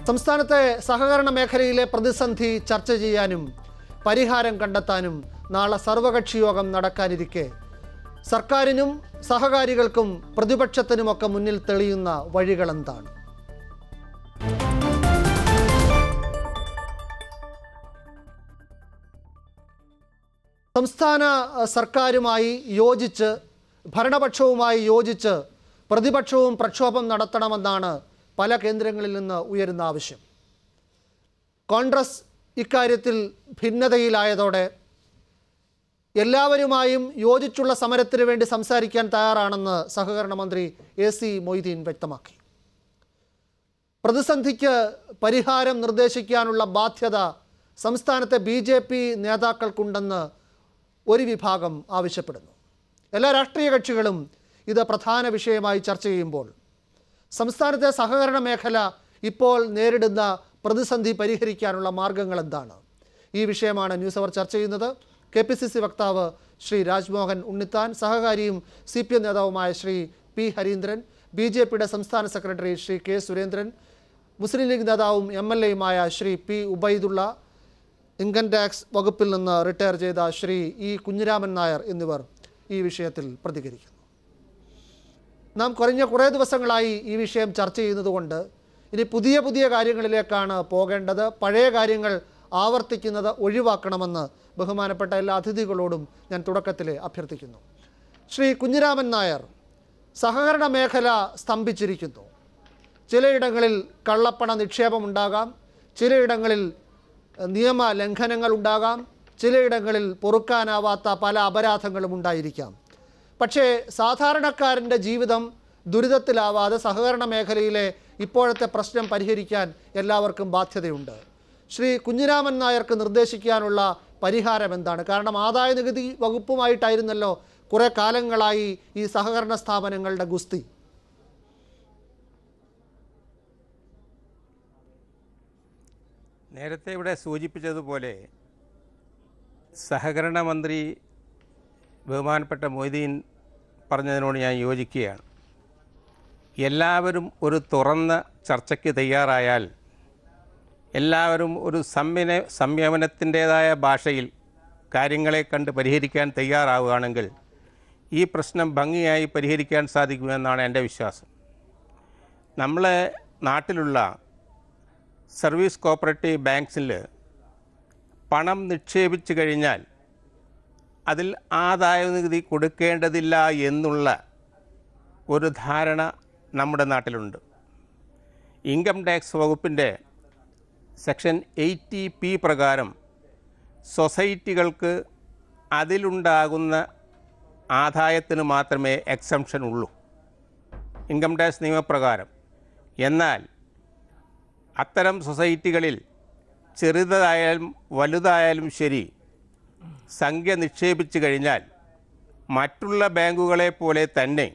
സംസ്ഥാനത്തെ സഹകരണ മേഖലയിലെ പ്രതിസന്ധി ചർച്ച ചെയ്യാനും പരിഹാരം കണ്ടെത്താനും നാളെ സർവകക്ഷി യോഗം നടക്കാനിരിക്കെ സർക്കാരിനും സഹകാരികൾക്കും പ്രതിപക്ഷത്തിനുമൊക്കെ മുന്നിൽ തെളിയുന്ന വഴികളെന്താണ് സംസ്ഥാന അഹ്, സർക്കാരുമായി യോജിച്ച് ഭരണപക്ഷവുമായി യോജിച്ച് പ്രതിപക്ഷവും പ്രക്ഷോഭം നടത്തണമെന്നാണ് പല കേന്ദ്രങ്ങളിൽ നിന്ന് ഉയരുന്ന ആവശ്യം കോൺഗ്രസ് ഇക്കാര്യത്തിൽ ഭിന്നതയിലായതോടെ എല്ലാവരുമായും യോജിച്ചുള്ള സമരത്തിന് വേണ്ടി സംസാരിക്കാൻ തയ്യാറാണെന്ന് സഹകരണ മന്ത്രി എ സി മൊയ്തീൻ വ്യക്തമാക്കി പ്രതിസന്ധിക്ക് പരിഹാരം നിർദ്ദേശിക്കാനുള്ള ബാധ്യത സംസ്ഥാനത്തെ ബി ജെ പി നേതാക്കൾക്കുണ്ടെന്ന് ഒരു വിഭാഗം ആവശ്യപ്പെടുന്നു എല്ലാ രാഷ്ട്രീയ കക്ഷികളും ഇത് പ്രധാന വിഷയമായി ചർച്ച ചെയ്യുമ്പോൾ സംസ്ഥാനത്തെ സഹകരണ മേഖല ഇപ്പോൾ നേരിടുന്ന പ്രതിസന്ധി പരിഹരിക്കാനുള്ള മാർഗങ്ങൾ എന്താണ് ഈ വിഷയമാണ് ന്യൂസ് അവർ ചർച്ച ചെയ്യുന്നത് കെ പി സി സി വക്താവ് ശ്രീ രാജ്മോഹൻ ഉണ്ണിത്താൻ സഹകാരിയും സി പി എം നേതാവുമായ Shri P Harindran B J പിയുടെ സംസ്ഥാന സെക്രട്ടറി ശ്രീ കെ സുരേന്ദ്രൻ മുസ്ലിം ലീഗ് നേതാവും എം എൽ എയുമായ Shri P Ubaidulla income tax വകുപ്പിൽ നിന്ന് റിട്ടയർ ചെയ്ത ശ്രീ ഇ കുഞ്ഞിരാമൻ നായർ എന്നിവർ ഈ വിഷയത്തിൽ പ്രതികരിക്കുന്നു നാം കുറഞ്ഞ കുറേ ദിവസങ്ങളായി ഈ വിഷയം ചർച്ച ചെയ്യുന്നതുകൊണ്ട് ഇനി പുതിയ പുതിയ കാര്യങ്ങളിലേക്കാണ് പോകേണ്ടത് പഴയ കാര്യങ്ങൾ ആവർത്തിക്കുന്നത് ഒഴിവാക്കണമെന്ന് ബഹുമാനപ്പെട്ട എല്ലാ അതിഥികളോടും ഞാൻ തുടക്കത്തിൽ അഭ്യർത്ഥിക്കുന്നു ശ്രീ കുഞ്ഞിരാമൻ നായർ സഹകരണ മേഖല സ്തംഭിച്ചിരിക്കുന്നു ചിലയിടങ്ങളിൽ കള്ളപ്പണ നിക്ഷേപമുണ്ടാകാം ചിലയിടങ്ങളിൽ നിയമ ലംഘനങ്ങൾ ഉണ്ടാകാം ചിലയിടങ്ങളിൽ പൊറുക്കാനാവാത്ത പല അപരാധങ്ങളും ഉണ്ടായിരിക്കാം പക്ഷേ സാധാരണക്കാരൻ്റെ ജീവിതം ദുരിതത്തിലാവാതെ സഹകരണ മേഖലയിലെ ഇപ്പോഴത്തെ പ്രശ്നം പരിഹരിക്കാൻ എല്ലാവർക്കും ബാധ്യതയുണ്ട് ശ്രീ കുഞ്ഞിരാമൻ നായർക്ക് നിർദ്ദേശിക്കാനുള്ള പരിഹാരം എന്താണ് കാരണം ആദായ നികുതി വകുപ്പുമായിട്ടായിരുന്നല്ലോ കുറേ കാലങ്ങളായി ഈ സഹകരണ സ്ഥാപനങ്ങളുടെ ഗുസ്തി നേരത്തെ ഇവിടെ സൂചിപ്പിച്ചതുപോലെ സഹകരണ മന്ത്രി ബഹുമാനപ്പെട്ട മൊയ്തീൻ പറഞ്ഞതിനോട് ഞാൻ യോജിക്കുകയാണ് എല്ലാവരും ഒരു തുറന്ന ചർച്ചയ്ക്ക് തയ്യാറായാൽ എല്ലാവരും ഒരു സംയമന സംയമനത്തിൻ്റേതായ ഭാഷയിൽ കാര്യങ്ങളെ കണ്ട് പരിഹരിക്കാൻ തയ്യാറാവുകയാണെങ്കിൽ ഈ പ്രശ്നം ഭംഗിയായി പരിഹരിക്കാൻ സാധിക്കുമെന്നാണ് എൻ്റെ വിശ്വാസം നമ്മളെ നാട്ടിലുള്ള സർവീസ് കോപ്പറേറ്റീവ് ബാങ്ക്സിൽ പണം നിക്ഷേപിച്ചു കഴിഞ്ഞാൽ അതിൽ ആദായ നികുതി കൊടുക്കേണ്ടതില്ല എന്നുള്ള ഒരു ധാരണ നമ്മുടെ നാട്ടിലുണ്ട് ഇൻകം ടാക്സ് വകുപ്പിൻ്റെ സെക്ഷൻ എയ്റ്റി പി പ്രകാരം സൊസൈറ്റികൾക്ക് അതിലുണ്ടാകുന്ന ആദായത്തിന് മാത്രമേ എക്സംഷൻ ഉള്ളൂ ഇൻകം ടാക്സ് നിയമപ്രകാരം എന്നാൽ അത്തരം സൊസൈറ്റികളിൽ ചെറുതായാലും വലുതായാലും ശരി സംഖ്യ നിക്ഷേപിച്ചു കഴിഞ്ഞാൽ മറ്റുള്ള ബാങ്കുകളെ പോലെ തന്നെ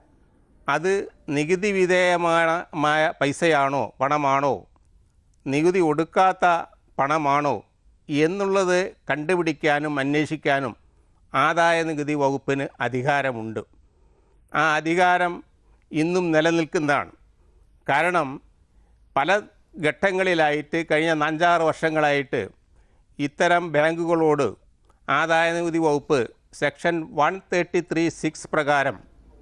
അത് നികുതി വിധേയമായ മായ പൈസയാണോ പണമാണോ നികുതി ഒടുക്കാത്ത പണമാണോ എന്നുള്ളത് കണ്ടുപിടിക്കാനും അന്വേഷിക്കാനും ആദായ നികുതി വകുപ്പിന് അധികാരമുണ്ട് ആ അധികാരം ഇന്നും നിലനിൽക്കുന്നതാണ് കാരണം പല ഘട്ടങ്ങളിലായിട്ട് കഴിഞ്ഞ അഞ്ചാറ് വർഷങ്ങളായിട്ട് ഇത്തരം ബാങ്കുകളോട് ആദായ നികുതി വകുപ്പ് section one thirty three six പ്രകാരം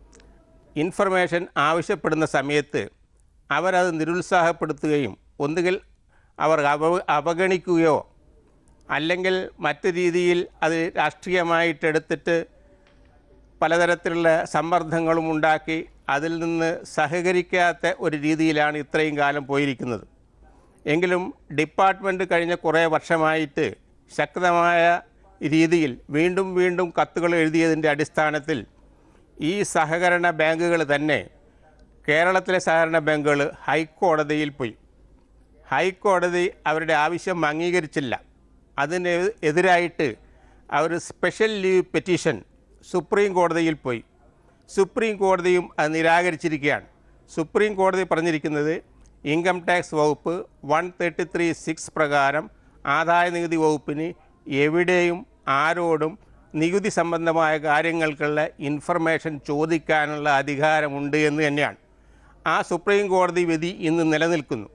ഇൻഫർമേഷൻ ആവശ്യപ്പെടുന്ന സമയത്ത് അവരത് നിരുത്സാഹപ്പെടുത്തുകയും ഒന്നുകിൽ അവർ അവ അവഗണിക്കുകയോ അല്ലെങ്കിൽ മറ്റു രീതിയിൽ അത് രാഷ്ട്രീയമായിട്ടെടുത്തിട്ട് പലതരത്തിലുള്ള സമ്മർദ്ദങ്ങളും ഉണ്ടാക്കി അതിൽ നിന്ന് സഹകരിക്കാത്ത ഒരു രീതിയിലാണ് ഇത്രയും കാലം പോയിരിക്കുന്നത് എങ്കിലും ഡിപ്പാർട്ട്മെൻറ്റ് കഴിഞ്ഞ കുറേ വർഷമായിട്ട് ശക്തമായ രീതിയിൽ വീണ്ടും വീണ്ടും കത്തുകൾ എഴുതിയതിൻ്റെ അടിസ്ഥാനത്തിൽ ഈ സഹകരണ ബാങ്കുകൾ തന്നെ കേരളത്തിലെ സഹകരണ ബാങ്കുകൾ ഹൈക്കോടതിയിൽ പോയി ഹൈക്കോടതി അവരുടെ ആവശ്യം അംഗീകരിച്ചില്ല അതിന് എതിരായിട്ട് അവർ സ്പെഷ്യൽ ലീവ് പെറ്റീഷൻ സുപ്രീം കോടതിയിൽ പോയി സുപ്രീം കോടതിയും അത് നിരാകരിച്ചിരിക്കുകയാണ് സുപ്രീം കോടതി പറഞ്ഞിരിക്കുന്നത് ഇൻകം ടാക്സ് വകുപ്പ് വൺ തേർട്ടി ത്രീ സിക്സ് പ്രകാരം ആദായ നികുതി വകുപ്പിന് എവിടെയും ആരോടും നികുതി സംബന്ധമായ കാര്യങ്ങൾക്കുള്ള ഇൻഫർമേഷൻ ചോദിക്കാനുള്ള അധികാരമുണ്ട് എന്ന് തന്നെയാണ് ആ സുപ്രീം കോടതി വിധി ഇന്ന് നിലനിൽക്കുന്നു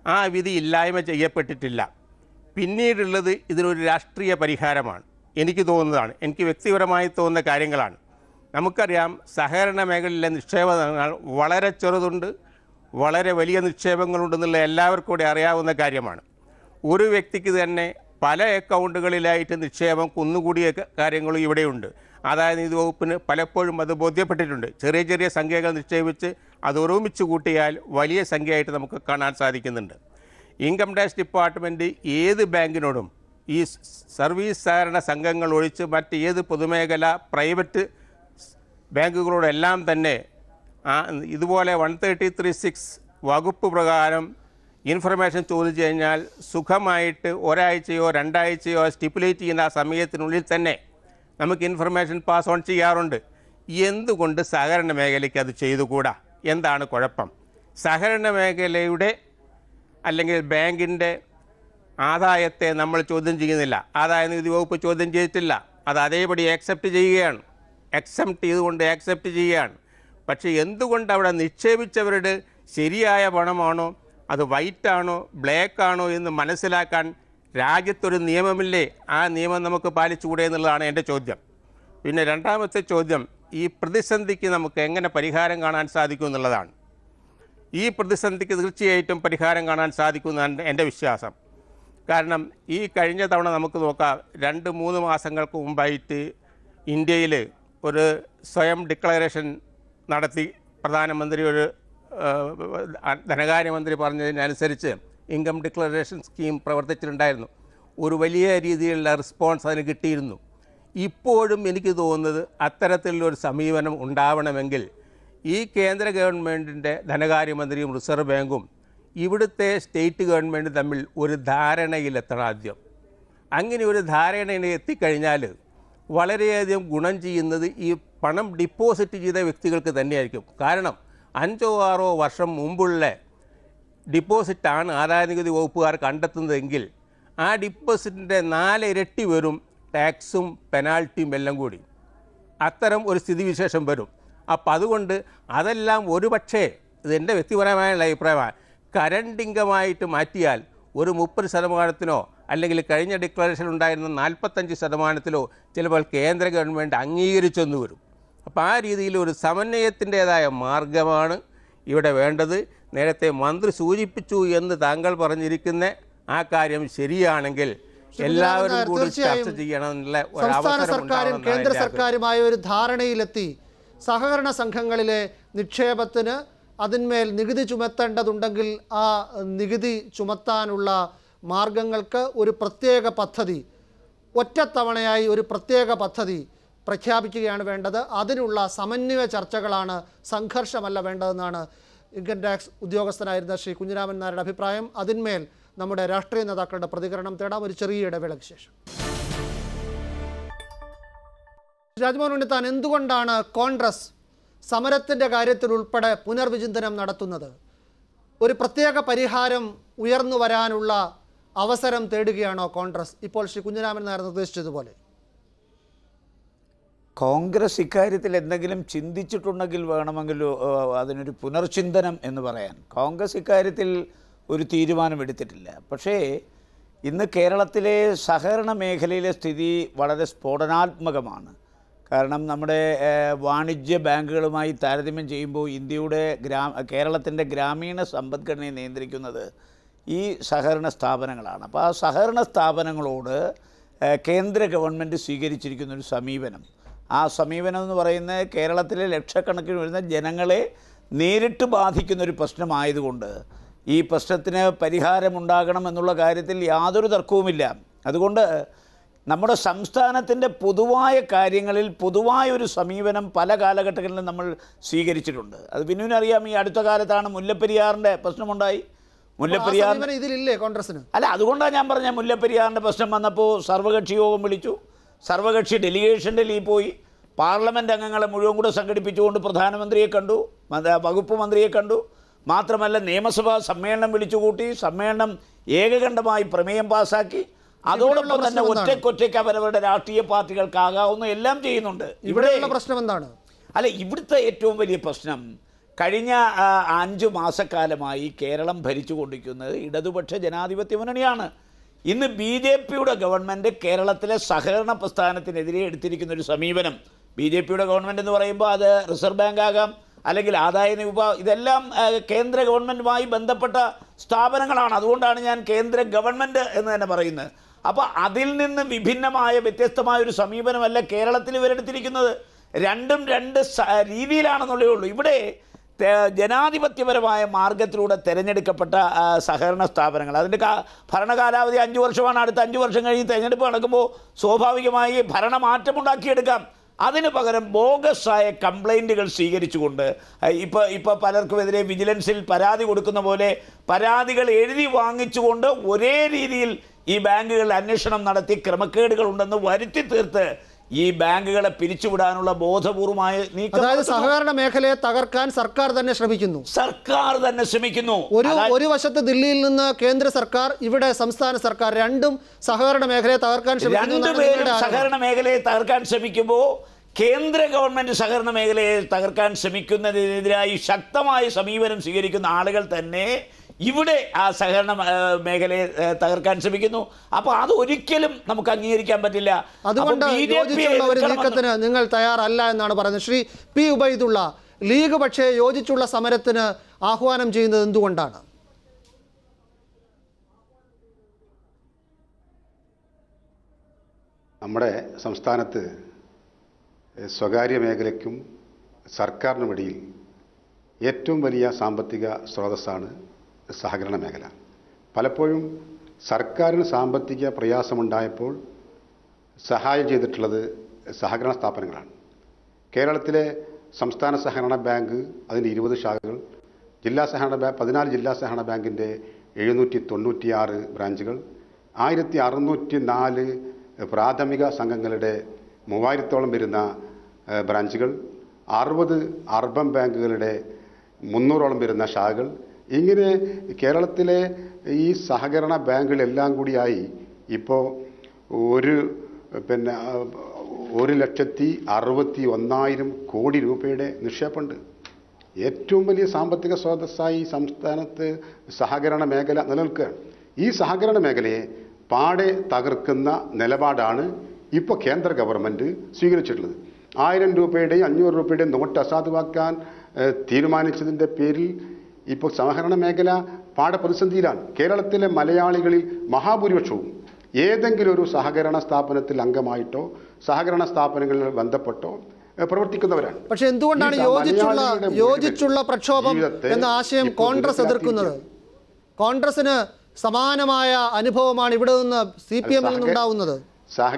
ആ വിധി ഇല്ലായ്മ ചെയ്യപ്പെട്ടിട്ടില്ല പിന്നീടുള്ളത് ഇതിനൊരു രാഷ്ട്രീയ പരിഹാരമാണ് എനിക്ക് തോന്നുന്നതാണ് എനിക്ക് വ്യക്തിപരമായി തോന്നുന്ന കാര്യങ്ങളാണ് നമുക്കറിയാം സഹകരണ മേഖലയിലെ നിക്ഷേപങ്ങൾ വളരെ ചെറുതുണ്ട് വളരെ വലിയ നിക്ഷേപങ്ങളുണ്ടെന്നുള്ള എല്ലാവർക്കും കൂടി അറിയാവുന്ന കാര്യമാണ് ഒരു വ്യക്തിക്ക് തന്നെ പല അക്കൗണ്ടുകളിലായിട്ട് നിക്ഷേപം കുന്നുകൂടിയ ക- കാര്യങ്ങളും ഇവിടെയുണ്ട് ആദായ നികുതി വകുപ്പിന് പലപ്പോഴും അത് ബോധ്യപ്പെട്ടിട്ടുണ്ട് ചെറിയ ചെറിയ സംഖ്യകൾ നിക്ഷേപിച്ച് അത് ഒരുമിച്ച് കൂട്ടിയാൽ വലിയ സംഖ്യയായിട്ട് നമുക്ക് കാണാൻ സാധിക്കുന്നുണ്ട് ഇൻകം ടാക്സ് ഡിപ്പാർട്ട്മെൻറ്റ് ഏത് ബാങ്കിനോടും ഈ സ് സർവീസ് സഹകരണ സംഘങ്ങൾ ഒഴിച്ച് മറ്റ് ഏത് പൊതുമേഖല പ്രൈവറ്റ് ബാങ്കുകളോടെല്ലാം തന്നെ ആ ഇതുപോലെ വൺ തേർട്ടി ത്രീ സിക്സ് വകുപ്പ് പ്രകാരം ഇൻഫർമേഷൻ ചോദിച്ചു കഴിഞ്ഞാൽ സുഖമായിട്ട് ഒരാഴ്ചയോ രണ്ടാഴ്ചയോ സ്റ്റിപ്പുലേറ്റ് ചെയ്യുന്ന ആ സമയത്തിനുള്ളിൽ തന്നെ നമുക്ക് ഇൻഫർമേഷൻ പാസ് ഓൺ ചെയ്യാറുണ്ട് എന്തുകൊണ്ട് സഹകരണ മേഖലയ്ക്ക് അത് ചെയ്തുകൂടാ എന്താണ് കുഴപ്പം സഹകരണ മേഖലയുടെ അല്ലെങ്കിൽ ബാങ്കിൻ്റെ ആദായത്തെ നമ്മൾ ചോദ്യം ചെയ്യുന്നില്ല ആദായ നികുതി വകുപ്പ് ചോദ്യം ചെയ്തിട്ടില്ല അത് അതേപടി ആക്സെപ്റ്റ് ചെയ്യുകയാണ് അക്സെപ്റ്റ് ചെയ്തുകൊണ്ട് ആക്സെപ്റ്റ് ചെയ്യുകയാണ് പക്ഷേ എന്തുകൊണ്ട് അവിടെ നിക്ഷേപിച്ചവരുടെ ശരിയായ പണമാണോ അത് വൈറ്റ് ആണോ ബ്ലാക്ക് ആണോ എന്ന് മനസ്സിലാക്കാൻ രാജ്യത്തൊരു നിയമമില്ലേ ആ നിയമം നമുക്ക് പാലിച്ചുകൂടെ എന്നുള്ളതാണ് എൻ്റെ ചോദ്യം പിന്നെ രണ്ടാമത്തെ ചോദ്യം ഈ പ്രതിസന്ധിക്ക് നമുക്ക് എങ്ങനെ പരിഹാരം കാണാൻ സാധിക്കും എന്നുള്ളതാണ് ഈ പ്രതിസന്ധിക്ക് തീർച്ചയായിട്ടും പരിഹാരം കാണാൻ സാധിക്കുമെന്നാണ് എൻ്റെ വിശ്വാസം കാരണം ഈ കഴിഞ്ഞ തവണ നമുക്ക് നോക്കാം രണ്ട് മൂന്ന് മാസങ്ങൾക്ക് മുമ്പായിട്ട് ഇന്ത്യയിൽ ഒരു സ്വയം ഡിക്ലറേഷൻ നടത്തി പ്രധാനമന്ത്രി ഒരു ആ, ധനകാര്യമന്ത്രി പറഞ്ഞതിനനുസരിച്ച് ഇൻകം ഡിക്ലറേഷൻ സ്കീം പ്രവർത്തിച്ചിട്ടുണ്ടായിരുന്നു ഒരു വലിയ രീതിയിലുള്ള റെസ്പോൺസ് അതിന് കിട്ടിയിരുന്നു ഇപ്പോഴും എനിക്ക് തോന്നുന്നത് അത്തരത്തിലുള്ളൊരു സമീപനം ഉണ്ടാവണമെങ്കിൽ ഈ കേന്ദ്ര ഗവൺമെൻറ്റിൻ്റെ ധനകാര്യമന്ത്രിയും റിസർവ് ബാങ്കും ഇവിടുത്തെ സ്റ്റേറ്റ് ഗവൺമെൻറ് തമ്മിൽ ഒരു ധാരണയിലെത്തണം ആദ്യം അങ്ങനെ ഒരു ധാരണയിൽ എത്തിക്കഴിഞ്ഞാൽ വളരെയധികം ഗുണം ചെയ്യുന്നത് ഈ പണം ഡിപ്പോസിറ്റ് ചെയ്ത വ്യക്തികൾക്ക് തന്നെയായിരിക്കും കാരണം അഞ്ചോ ആറോ വർഷം മുമ്പുള്ള ഡിപ്പോസിറ്റാണ് ആദായ നികുതി വകുപ്പുകാർ കണ്ടെത്തുന്നതെങ്കിൽ ആ ഡിപ്പോസിറ്റിൻ്റെ നാലിരട്ടി വരും ടാക്സും പെനാൽറ്റിയും എല്ലാം കൂടി അത്തരം ഒരു സ്ഥിതിവിശേഷം വരും അപ്പം അതുകൊണ്ട് അതെല്ലാം ഒരു പക്ഷേ ഇത് എൻ്റെ വ്യക്തിപരമായുള്ള അഭിപ്രായമാണ് കരണ്ട് ഇൻകമായിട്ട് മാറ്റിയാൽ ഒരു മുപ്പത് ശതമാനത്തിനോ അല്ലെങ്കിൽ കഴിഞ്ഞ ഡിക്ലറേഷൻ ഉണ്ടായിരുന്ന നാൽപ്പത്തഞ്ച് ശതമാനത്തിലോ ചിലപ്പോൾ കേന്ദ്ര ഗവൺമെൻറ് അംഗീകരിച്ചെന്ന് വരും അപ്പോൾ ആ രീതിയിൽ ഒരു സമന്വയത്തിൻ്റേതായ മാർഗമാണ് ഇവിടെ വേണ്ടത് നേരത്തെ മന്ത്രി സൂചിപ്പിച്ചു എന്ന് താങ്കൾ പറഞ്ഞിരിക്കുന്ന ആ കാര്യം ശരിയാണെങ്കിൽ എല്ലാവരും നായർ, കൂടി ചർച്ച തീർച്ചയായും ചെയ്യണമെന്നുള്ള ഒരു സംസ്ഥാന അവസരം സർക്കാരും ഉണ്ടാവണമെന്നാണ് കേന്ദ്ര എൻ്റെ ആഗ്രഹം. സർക്കാരുമായ ഒരു ധാരണയിലെത്തി സഹകരണ സംഘങ്ങളിലെ നിക്ഷേപത്തിന് അതിന്മേൽ നികുതി ചുമത്തേണ്ടതുണ്ടെങ്കിൽ ആ നികുതി ചുമത്താനുള്ള മാർഗങ്ങൾക്ക് ഒരു പ്രത്യേക പദ്ധതി ഒറ്റത്തവണയായി ഒരു പ്രത്യേക പദ്ധതി പ്രഖ്യാപിക്കുകയാണ് വേണ്ടത് അതിനുള്ള സമന്വയ ചർച്ചകളാണ് സംഘർഷമല്ല വേണ്ടതെന്നാണ് ഇൻകം ടാക്സ് ഉദ്യോഗസ്ഥനായിരുന്ന ശ്രീ കുഞ്ഞിരാമൻ നായരുടെ അഭിപ്രായം അതിന്മേൽ നമ്മുടെ രാഷ്ട്രീയ നേതാക്കളുടെ പ്രതികരണം തേടാം ഒരു ചെറിയ ഇടവേളയ്ക്ക് ശേഷം രാജ്മോഹൻ ഉണ്ണിത്താൻ എന്തുകൊണ്ടാണ് കോൺഗ്രസ് സമരത്തിൻ്റെ കാര്യത്തിൽ ഉൾപ്പെടെ പുനർവിചിന്തനം നടത്തുന്നത് ഒരു പ്രത്യേക പരിഹാരം ഉയർന്നു വരാനുള്ള അവസരം തേടുകയാണോ കോൺഗ്രസ് ഇപ്പോൾ ശ്രീ കുഞ്ഞിരാമൻ നായർ നിർദ്ദേശിച്ചതുപോലെ കോൺഗ്രസ് ഇക്കാര്യത്തിൽ എന്തെങ്കിലും ചിന്തിച്ചിട്ടുണ്ടെങ്കിൽ വേണമെങ്കിൽ ഏ, അതിനൊരു പുനർചിന്തനം എന്ന് പറയാൻ കോൺഗ്രസ് ഇക്കാര്യത്തിൽ ഒരു തീരുമാനമെടുത്തിട്ടില്ല പക്ഷേ ഇന്ന് കേരളത്തിലെ സഹകരണ മേഖലയിലെ സ്ഥിതി വളരെ സ്ഫോടനാത്മകമാണ് കാരണം നമ്മുടെ ഏ, വാണിജ്യ ബാങ്കുകളുമായി താരതമ്യം ചെയ്യുമ്പോൾ ഇന്ത്യയുടെ ഗ്രാ കേരളത്തിൻ്റെ ഗ്രാമീണ സമ്പദ്ഘടനയെ നിയന്ത്രിക്കുന്നത് ഈ സഹകരണ സ്ഥാപനങ്ങളാണ് അപ്പോൾ ആ സഹകരണ സ്ഥാപനങ്ങളോട് ഏ, കേന്ദ്ര ഗവൺമെൻറ് സ്വീകരിച്ചിരിക്കുന്ന ഒരു സമീപനം ആ സമീപനം എന്ന് പറയുന്നത് കേരളത്തിലെ ലക്ഷക്കണക്കിന് വരുന്ന ജനങ്ങളെ നേരിട്ട് ബാധിക്കുന്ന ഒരു പ്രശ്നമായതുകൊണ്ട് ഈ പ്രശ്നത്തിന് പരിഹാരമുണ്ടാകണം എന്നുള്ള കാര്യത്തിൽ യാതൊരു തർക്കവുമില്ല അതുകൊണ്ട് നമ്മുടെ സംസ്ഥാനത്തിൻ്റെ പൊതുവായ കാര്യങ്ങളിൽ പൊതുവായ ഒരു സമീപനം പല കാലഘട്ടങ്ങളിലും നമ്മൾ സ്വീകരിച്ചിട്ടുണ്ട് അത് പിന്നീനറിയാം ഈ അടുത്ത കാലത്താണ് മുല്ലപ്പെരിയാറിൻ്റെ പ്രശ്നമുണ്ടായി ആ മുല്ലപ്പെരിയാർ സമീപനം ഇതിലില്ലേ കോൺഗ്രസിന് അല്ല അതുകൊണ്ടാണ് ഞാൻ പറഞ്ഞ മുല്ലപ്പെരിയാറിൻ്റെ പ്രശ്നം വന്നപ്പോൾ സർവകക്ഷി യോഗം വിളിച്ചു സർവകക്ഷി ഡെലിഗേഷൻ ഡൽഹിയിൽ പോയി പാർലമെൻറ്റ് അംഗങ്ങളെ മുഴുവൻ കൂടെ സംഘടിപ്പിച്ചുകൊണ്ട് പ്രധാനമന്ത്രിയെ കണ്ടു മത- വകുപ്പ് മന്ത്രിയെ കണ്ടു മാത്രമല്ല നിയമസഭാ സമ്മേളനം വിളിച്ചുകൂട്ടി സമ്മേളനം ഏകകണ്ഠമായി പ്രമേയം പാസാക്കി അതോടൊപ്പം തന്നെ പ്രശ്നം എന്താണ്? ഒറ്റയ്ക്കൊറ്റയ്ക്ക് അവരവരുടെ രാഷ്ട്രീയ പാർട്ടികൾക്കാകാവുന്ന എല്ലാം ചെയ്യുന്നുണ്ട് ഇവിടെ ഇവിടെയുള്ള പ്രശ്നം എന്താണ് അല്ല ഇവിടുത്തെ ഏറ്റവും വലിയ പ്രശ്നം കഴിഞ്ഞ ആ, അഞ്ചു മാസക്കാലമായി കേരളം ഭരിച്ചുകൊണ്ടിരിക്കുന്നത് ഇടതുപക്ഷ ജനാധിപത്യ മുന്നണിയാണ് ഇന്ന് ബി ജെ പിയുടെ ഗവൺമെൻറ് കേരളത്തിലെ സഹകരണ പ്രസ്ഥാനത്തിനെതിരെ എടുത്തിരിക്കുന്ന ഒരു സമീപനം ബി ജെ പിയുടെ ഗവൺമെൻറ് എന്ന് പറയുമ്പോൾ അത് റിസർവ് ബാങ്ക് ആകാം അല്ലെങ്കിൽ ആദായ നികുപ ഇതെല്ലാം ആ, കേന്ദ്ര ഗവൺമെൻറ്റുമായി ബന്ധപ്പെട്ട സ്ഥാപനങ്ങളാണ് അതുകൊണ്ടാണ് ഞാൻ കേന്ദ്ര ഗവൺമെൻറ് എന്ന് തന്നെ പറയുന്നത് അപ്പോൾ അതിൽ നിന്ന് വിഭിന്നമായ വ്യത്യസ്തമായ ഒരു സമീപനമല്ല കേരളത്തിൽ ഇവരെടുത്തിരിക്കുന്നത് രണ്ടും രണ്ട് സ- രീതിയിലാണെന്നുള്ളേ ഉള്ളൂ ഇവിടെ തെ- ജനാധിപത്യപരമായ മാർഗത്തിലൂടെ തിരഞ്ഞെടുക്കപ്പെട്ട ആ, സഹകരണ സ്ഥാപനങ്ങൾ അതിൻ്റെ കാ ഭരണകാലാവധി അഞ്ച് വർഷമാണ് അടുത്ത അഞ്ച് വർഷം കഴിഞ്ഞ് തിരഞ്ഞെടുപ്പ് നടക്കുമ്പോൾ സ്വാഭാവികമായി ഭരണമാറ്റമുണ്ടാക്കിയെടുക്കാം അതിന് പകരം ബോഗസായ കംപ്ലൈൻറ്റുകൾ സ്വീകരിച്ചുകൊണ്ട് ഇപ്പോൾ ഇപ്പോൾ പലർക്കുമെതിരെ വിജിലൻസിൽ പരാതി കൊടുക്കുന്ന പോലെ പരാതികൾ എഴുതി വാങ്ങിച്ചുകൊണ്ട് ഒരേ രീതിയിൽ ഈ ബാങ്കുകളിൽ അന്വേഷണം നടത്തി ക്രമക്കേടുകൾ ഉണ്ടെന്ന് വരുത്തി തീർത്ത് ഈ ബാങ്കുകളെ പിരിച്ചുവിടാനുള്ള ബോധപൂർവമായ നീക്കം അതായത് നടത്തുന്നു. സഹകരണ മേഖലയെ തകർക്കാൻ സർക്കാർ തന്നെ ശ്രമിക്കുന്നു സർക്കാർ തന്നെ ശ്രമിക്കുന്നു ഒരു അതാ- ഒരു വശത്ത് ദില്ലിയിൽ നിന്ന് കേന്ദ്ര സർക്കാർ ഇവിടെ സംസ്ഥാന സർക്കാർ രണ്ടും സഹകരണ മേഖലയെ തകർക്കാൻ ശ്രമിക്കുന്നു എന്നാണ് രണ്ടുപേരും നിങ്ങളുടെ ആരോപണം. സഹകരണ മേഖലയെ തകർക്കാൻ ശ്രമിക്കുമ്പോൾ കേന്ദ്ര ഗവൺമെന്റ് സഹകരണ മേഖലയെ തകർക്കാൻ ശ്രമിക്കുന്നതിനെതിരായി ശക്തമായ സമീപനം സ്വീകരിക്കുന്ന ആളുകൾ തന്നെ ഇവിടെ ആ സഹകരണ ആ, മേഖലയെ ആ, തകർക്കാൻ ശ്രമിക്കുന്നു അപ്പോൾ അത് ഒരിക്കലും നമുക്ക് അംഗീകരിക്കാൻ പറ്റില്ല അതുകൊണ്ട് അപ്പോൾ BJP യെ യോജിച്ചുള്ള ഒരു എതിർക്കണമെന്ന് നീക്കത്തിന് നിങ്ങൾ തയ്യാറല്ല എന്നാണ് പറയുന്നത് ശ്രീ പി ഉബൈദുള്ള ലീഗ് പക്ഷേ യോജിച്ചുള്ള സമരത്തിന് ആഹ്വാനം ചെയ്യുന്നത് എന്തുകൊണ്ടാണ് നമ്മുടെ സംസ്ഥാനത്ത് എഹ്, സ്വകാര്യ മേഖലയ്ക്കും സർക്കാരിനുമിടയിൽ ഏറ്റവും വലിയ സാമ്പത്തിക സ്രോതസ്സാണ് സഹകരണ മേഖല പലപ്പോഴും സർക്കാരിന് സാമ്പത്തിക പ്രയാസമുണ്ടായപ്പോൾ സഹായം ചെയ്തിട്ടുള്ളത് സഹകരണ സ്ഥാപനങ്ങളാണ് കേരളത്തിലെ സംസ്ഥാന സഹകരണ ബാങ്ക് അതിൻ്റെ ഇരുപത് ശാഖകൾ ജില്ലാ സഹകരണ ബാങ്ക് പതിനാല് ജില്ലാ സഹകരണ ബാങ്കിൻ്റെ എഴുന്നൂറ്റി തൊണ്ണൂറ്റിയാറ് ബ്രാഞ്ചുകൾ ആയിരത്തി അറുന്നൂറ്റി നാല് പ്രാഥമിക സംഘങ്ങളുടെ മൂവായിരത്തോളം വരുന്ന ഏഹ്, ബ്രാഞ്ചുകൾ അറുപത് അർബൻ ബാങ്കുകളുടെ മുന്നൂറോളം വരുന്ന ശാഖകൾ ഇങ്ങനെ കേരളത്തിലെ ഈ സഹകരണ ബാങ്കുകളെല്ലാം കൂടിയായി ഇപ്പോൾ ഒരു പിന്നെ ആ, ഒരു ലക്ഷത്തി അറുപത്തി ഒന്നായിരം കോടി രൂപയുടെ നിക്ഷേപമുണ്ട് ഏറ്റവും വലിയ സാമ്പത്തിക സ്രോതസ്സായി ഈ സംസ്ഥാനത്ത് സഹകരണ മേഖല നിലനിൽക്കുകയാണ് ഈ സഹകരണ മേഖലയെ പാടെ തകർക്കുന്ന നിലപാടാണ് ഇപ്പോൾ കേന്ദ്ര ഗവൺമെൻറ് സ്വീകരിച്ചിട്ടുള്ളത് ആയിരം രൂപയുടെയും അഞ്ഞൂറ് രൂപയുടെയും നോട്ട് അസാധുവാക്കാൻ ഏഹ്, തീരുമാനിച്ചതിൻ്റെ പേരിൽ ഇപ്പോൾ സഹകരണ മേഖല പാടെ പ്രതിസന്ധിയിലാണ് കേരളത്തിലെ മലയാളികളിൽ മഹാഭൂരിപക്ഷവും ഏതെങ്കിലും ഒരു സഹകരണ സ്ഥാപനത്തിൽ അംഗമായിട്ടോ സഹകരണ സ്ഥാപനങ്ങളിൽ ബന്ധപ്പെട്ടോ ഏഹ്, പ്രവർത്തിക്കുന്നവരാണ് പക്ഷെ എന്തുകൊണ്ടാണ് ഈ യോജിച്ചുള്ള മലയാളികളുടെ മുഴുവൻ യോജിച്ചുള്ള പ്രക്ഷോഭം ജീവിതത്തെ എന്ന ആശയം ഇപ്പോൾ കോൺഗ്രസ് എതിർക്കുന്നത് കോൺഗ്രസിന് സമാനമായ അനുഭവമാണ് ഇവിടെ നിന്ന് സി പി എമ്മിൽ സഹക- നിന്നുണ്ടാവുന്നത് സഹക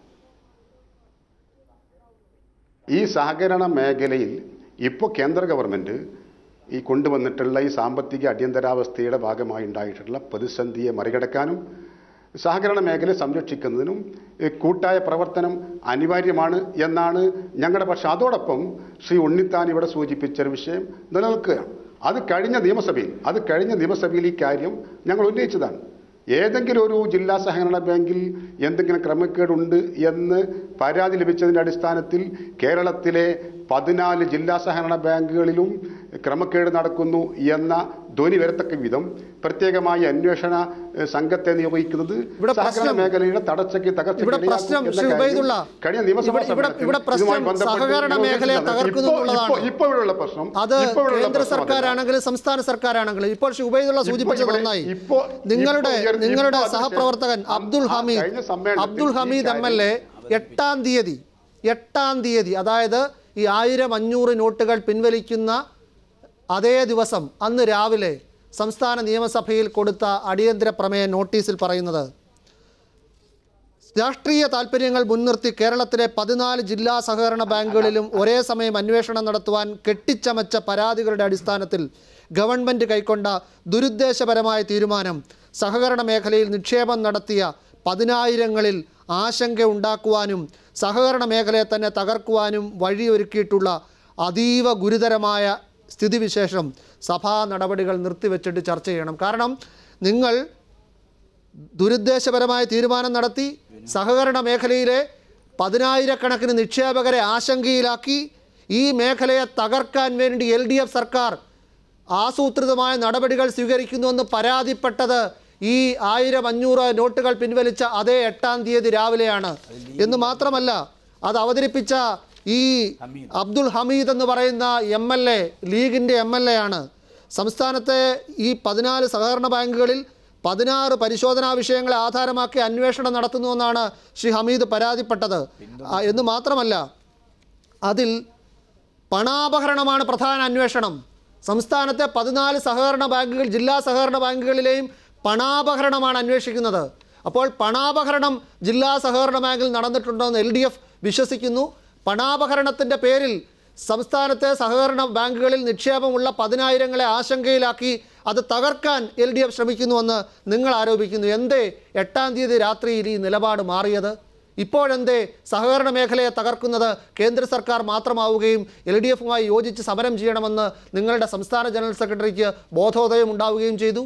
ഈ സഹകരണ മേഖലയിൽ ഇപ്പോൾ കേന്ദ്ര ഗവൺമെൻറ് ഈ കൊണ്ടുവന്നിട്ടുള്ള ഈ സാമ്പത്തിക അടിയന്തരാവസ്ഥയുടെ ഭാഗമായി ഉണ്ടായിട്ടുള്ള പ്രതിസന്ധിയെ മറികടക്കാനും സഹകരണ മേഖലയെ സംരക്ഷിക്കുന്നതിനും ഈ കൂട്ടായ പ്രവർത്തനം അനിവാര്യമാണ് എന്നാണ് ഞങ്ങളുടെ പക്ഷം അതോടൊപ്പം ശ്രീ ഉണ്ണിത്താൻ ഇവിടെ സൂചിപ്പിച്ചൊരു വിഷയം നിലനിൽക്കുകയാണ് അത് കഴിഞ്ഞ നിയമസഭയിൽ അത് കഴിഞ്ഞ നിയമസഭയിൽ ഈ കാര്യം ഞങ്ങൾ ഉന്നയിച്ചതാണ് ഏതെങ്കിലും ഒരു ജില്ലാ സഹകരണ ബാങ്കിൽ എന്തെങ്കിലും ക്രമക്കേടുണ്ട് എന്ന് പരാതി ലഭിച്ചതിൻ്റെ അടിസ്ഥാനത്തിൽ കേരളത്തിലെ പതിനാല് ജില്ലാ സഹകരണ ബാങ്കുകളിലും ക്രമക്കേട് നടക്കുന്നു എന്ന ധ്വനി വരത്തക്ക വിധം പ്രത്യേകമായി അന്വേഷണ ഏഹ്, സംഘത്തെ നിയോഗിക്കുന്നത് ഇവിടെ സഹകരണ പ്രശ്നം- മേഖലയുടെ തടസ്സയ്ക്ക് തകർച്ചയ്ക്ക് ഇവിടെ ഇടയാക്കും പ്രശ്നം എന്ന ശ്രീ കാര്യം ഉബൈദുള്ള, കഴിഞ്ഞ നിയമസഭാ ഇവിടെ- ഇവിടെ- സമ്മേളനത്തിൽ ഇവിടെ പ്രശ്നം ഇതുമായി ബന്ധപ്പെട്ട് സഹകരണ ഞങ്ങൾ മേഖലയെ ഉന്നയിച്ചതാണ്. തകർക്കുന്നു ഇപ്പോൾ- എന്നുള്ളതാണ്. ഇപ്പോൾ- ഇപ്പോഴുള്ള പ്രശ്നം അത് ഇപ്പോഴുള്ള കേന്ദ്ര പ്രശ്നം അതല്ല. സർക്കാരാണെങ്കിലും സംസ്ഥാന സർക്കാരാണെങ്കിലും ഇപ്പോൾ ശ്രീ ഉബൈദുള്ള ഇപ്പോൾ സൂചിപ്പിച്ചത് ഇവിടെ- നന്നായി ഇപ്പോൾ- നിങ്ങളുടെ ഇപ്പോൾ ഉയർന്ന- നിങ്ങളുടെ ഇപ്പോൾ അതിന് സഹപ്രവർത്തകൻ ശേഷം അബ്ദുൾ ആ ഹമീദ് കഴിഞ്ഞ സമ്മേളനത്തിൽ അബ്ദുൾ ഈ ഹമീദ് എം എൽ എ കാര്യം- എട്ടാം തീയതി എട്ടാം തീയതി അതായത് ഈ ആയിരം അഞ്ഞൂറ് നോട്ടുകൾ പിൻവലിക്കുന്ന അതേ ദിവസം അന്ന് രാവിലെ സംസ്ഥാന നിയമസഭയിൽ കൊടുത്ത അടിയന്തര പ്രമേയ നോട്ടീസിൽ പറയുന്നത് രാഷ്ട്രീയ താൽപ്പര്യങ്ങൾ മുൻനിർത്തി കേരളത്തിലെ പതിനാല് ജില്ലാ സഹകരണ ബാങ്കുകളിലും ഒരേ സമയം അന്വേഷണം നടത്തുവാൻ കെട്ടിച്ചമച്ച പരാതികളുടെ അടിസ്ഥാനത്തിൽ ഗവൺമെൻറ് കൈക്കൊണ്ട ദുരുദ്ദേശപരമായ തീരുമാനം സഹകരണ മേഖലയിൽ നിക്ഷേപം നടത്തിയ പതിനായിരങ്ങളിൽ ആശങ്ക ഉണ്ടാക്കുവാനും സഹകരണ മേഖലയെ തന്നെ തകർക്കുവാനും വഴിയൊരുക്കിയിട്ടുള്ള അതീവ ഗുരുതരമായ സ്ഥിതിവിശേഷം സഭാ നടപടികൾ നിർത്തിവെച്ചിട്ട് ചർച്ച ചെയ്യണം കാരണം നിങ്ങൾ ദുരുദ്ദേശപരമായ തീരുമാനം നടത്തി സഹകരണ മേഖലയിലെ പതിനായിരക്കണക്കിന് നിക്ഷേപകരെ ആശങ്കയിലാക്കി ഈ മേഖലയെ തകർക്കാൻ വേണ്ടി എൽ ഡി എഫ് സർക്കാർ ആസൂത്രിതമായ നടപടികൾ സ്വീകരിക്കുന്നുവെന്ന് പരാതിപ്പെട്ടത് ഈ ആയിരം അഞ്ഞൂറ് നോട്ടുകൾ പിൻവലിച്ച അതേ എട്ടാം തീയതി രാവിലെയാണ് എന്ന് മാത്രമല്ല അത് അവതരിപ്പിച്ച ഈ അബ്ദുൽ ഹമീദ് എന്ന് പറയുന്ന എം എൽ എ ലീഗിൻ്റെ എം എൽ എ ആണ് സംസ്ഥാനത്തെ ഈ പതിനാല് സഹകരണ ബാങ്കുകളിൽ പതിനാറ് പരിശോധനാ വിഷയങ്ങളെ ആധാരമാക്കി അന്വേഷണം നടത്തുന്നുവെന്നാണ് ശ്രീ ഹമീദ് പരാതിപ്പെട്ടത് ആ, എന്ന് മാത്രമല്ല അതിൽ പണാപഹരണമാണ് പ്രധാന അന്വേഷണം സംസ്ഥാനത്തെ പതിനാല് സഹകരണ ബാങ്കുകൾ ജില്ലാ സഹകരണ ബാങ്കുകളിലെയും പണാപഹരണമാണ് അന്വേഷിക്കുന്നത് അപ്പോൾ പണാപഹരണം ജില്ലാ സഹകരണ ബാങ്കിൽ നടന്നിട്ടുണ്ടെന്ന് എൽ ഡി എഫ് വിശ്വസിക്കുന്നു പണാപഹരണത്തിൻ്റെ പേരിൽ സംസ്ഥാനത്തെ സഹകരണ ബാങ്കുകളിൽ നിക്ഷേപമുള്ള പതിനായിരങ്ങളെ ആശങ്കയിലാക്കി അത് തകർക്കാൻ എൽ ഡി എഫ് ശ്രമിക്കുന്നുവെന്ന് നിങ്ങൾ ആരോപിക്കുന്നു എന്തേ എട്ടാം തീയതി രാത്രിയിൽ ഈ നിലപാട് മാറിയത് ഇപ്പോഴെന്തേ സഹകരണ മേഖലയെ തകർക്കുന്നത് കേന്ദ്ര സർക്കാർ മാത്രമാവുകയും എൽ ഡി എഫുമായി യോജിച്ച് സമരം ചെയ്യണമെന്ന് നിങ്ങളുടെ സംസ്ഥാന ജനറൽ സെക്രട്ടറിക്ക് ബോധോദയം ഉണ്ടാവുകയും ചെയ്തു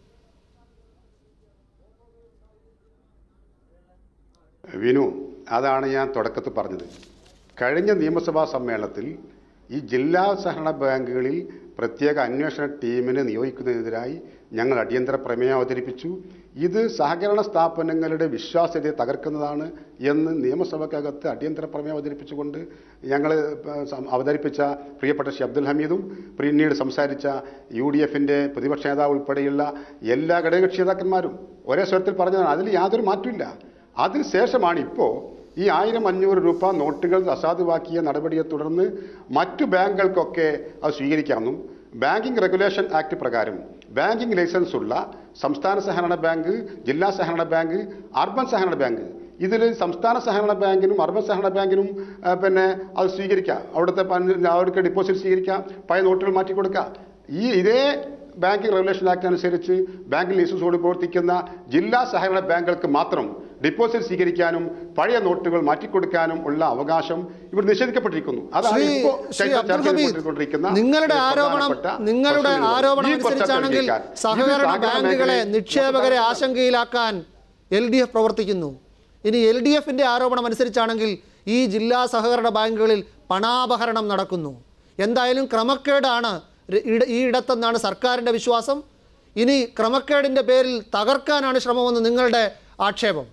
വിനു അതാണ് ഞാൻ തുടക്കത്തിൽ പറഞ്ഞത് കഴിഞ്ഞ നിയമസഭാ സമ്മേളനത്തിൽ ഈ ജില്ലാ സഹകരണ ബാങ്കുകളിൽ പ്രത്യേക അന്വേഷണ ടീമിനെ നിയോഗിക്കുന്നതിനെതിരായി ഞങ്ങൾ അടിയന്തര പ്രമേയം അവതരിപ്പിച്ചു ഇത് സഹകരണ സ്ഥാപനങ്ങളുടെ വിശ്വാസ്യതയെ തകർക്കുന്നതാണ് എന്ന് നിയമസഭക്കകത്ത് അടിയന്തര പ്രമേയം അവതരിപ്പിച്ചുകൊണ്ട് ഞങ്ങൾ അവതരിപ്പിച്ച പ്രിയപ്പെട്ട ശ്രീ അബ്ദുൽ ഹമീദും പിന്നീട് സംസാരിച്ച യു ഡി എഫിൻ്റെ പ്രതിപക്ഷ നേതാവ് ഉൾപ്പെടെയുള്ള എല്ലാ ഘടകകക്ഷി നേതാക്കന്മാരും ഒരേ സ്വരത്തിൽ പറഞ്ഞതാണ് അതിൽ യാതൊരു മാറ്റമില്ല അതിനുശേഷമാണ് ഇപ്പോൾ ഈ ആയിരം അഞ്ഞൂറ് രൂപ നോട്ടുകൾ അസാധുവാക്കിയ നടപടിയെ തുടർന്ന് മറ്റു ബാങ്കുകൾക്കൊക്കെ അത് സ്വീകരിക്കാമെന്നും ബാങ്കിംഗ് റെഗുലേഷൻ ആക്ട് പ്രകാരം ബാങ്കിംഗ് ലൈസൻസ് ഉള്ള സംസ്ഥാന സഹകരണ ബാങ്ക് ജില്ലാ സഹകരണ ബാങ്ക് അർബൻ സഹകരണ ബാങ്ക് ഇതിൽ സംസ്ഥാന സഹകരണ ബാങ്കിനും അർബൻ സഹകരണ ബാങ്കിനും ആ, പിന്നെ അത് സ്വീകരിക്കാം അവിടുത്തെ പൻ- അവർക്ക് ഡിപ്പോസിറ്റ് സ്വീകരിക്കാം പഴയ നോട്ടുകൾ മാറ്റി കൊടുക്കാം ഈ ഇതേ ബാങ്കിംഗ് റെഗുലേഷൻ ആക്ട് അനുസരിച്ച് ബാങ്കിംഗ് ലൈസൻസോട് പ്രവർത്തിക്കുന്ന ജില്ലാ സഹകരണ ബാങ്കുകൾക്ക് മാത്രം ഡിപ്പോസിറ്റ് സ്വീകരിക്കാനും പഴയ നോട്ടുകൾ മാറ്റിക്കൊടുക്കാനും ഉള്ള അവകാശം ഇവിടെ നിഷേധിക്കപ്പെട്ടിരിക്കുന്നു അതാണ് ശ്രീ ഇപ്പോൾ ശ്രീ ചർച്ച അബ്ദുൽ ഹമീദ് ചെയ്തുകൊണ്ടിരിക്കുന്ന നിങ്ങളുടെ ഒരു ആരോപണം പ്രധാനപ്പെട്ട നിങ്ങളുടെ പ്രശ്നം ഇതാണ്. ആരോപണം ഈ പ്രശ്നത്തെ അനുസരിച്ചാണെങ്കിൽ പരിഹരിക്കാൻ ഇത് സഹകരണ സഹകരണ ബാങ്കുകളെ മേഖലയിൽ നിക്ഷേപകരെ ആശങ്കയിലാക്കാൻ എൽ ഡി എഫ് പ്രവർത്തിക്കുന്നു ഇനി എൽ ഡി എഫിൻ്റെ ആരോപണം അനുസരിച്ചാണെങ്കിൽ ഈ ജില്ലാ സഹകരണ ബാങ്കുകളിൽ പണാപഹരണം നടക്കുന്നു എന്തായാലും ക്രമക്കേടാണ് ര- ഇട- ഈ ഇടത്തെന്നാണ് സർക്കാരിൻ്റെ വിശ്വാസം ഇനി ക്രമക്കേടിൻ്റെ പേരിൽ തകർക്കാനാണ് ശ്രമമെന്ന് നിങ്ങളുടെ ആക്ഷേപം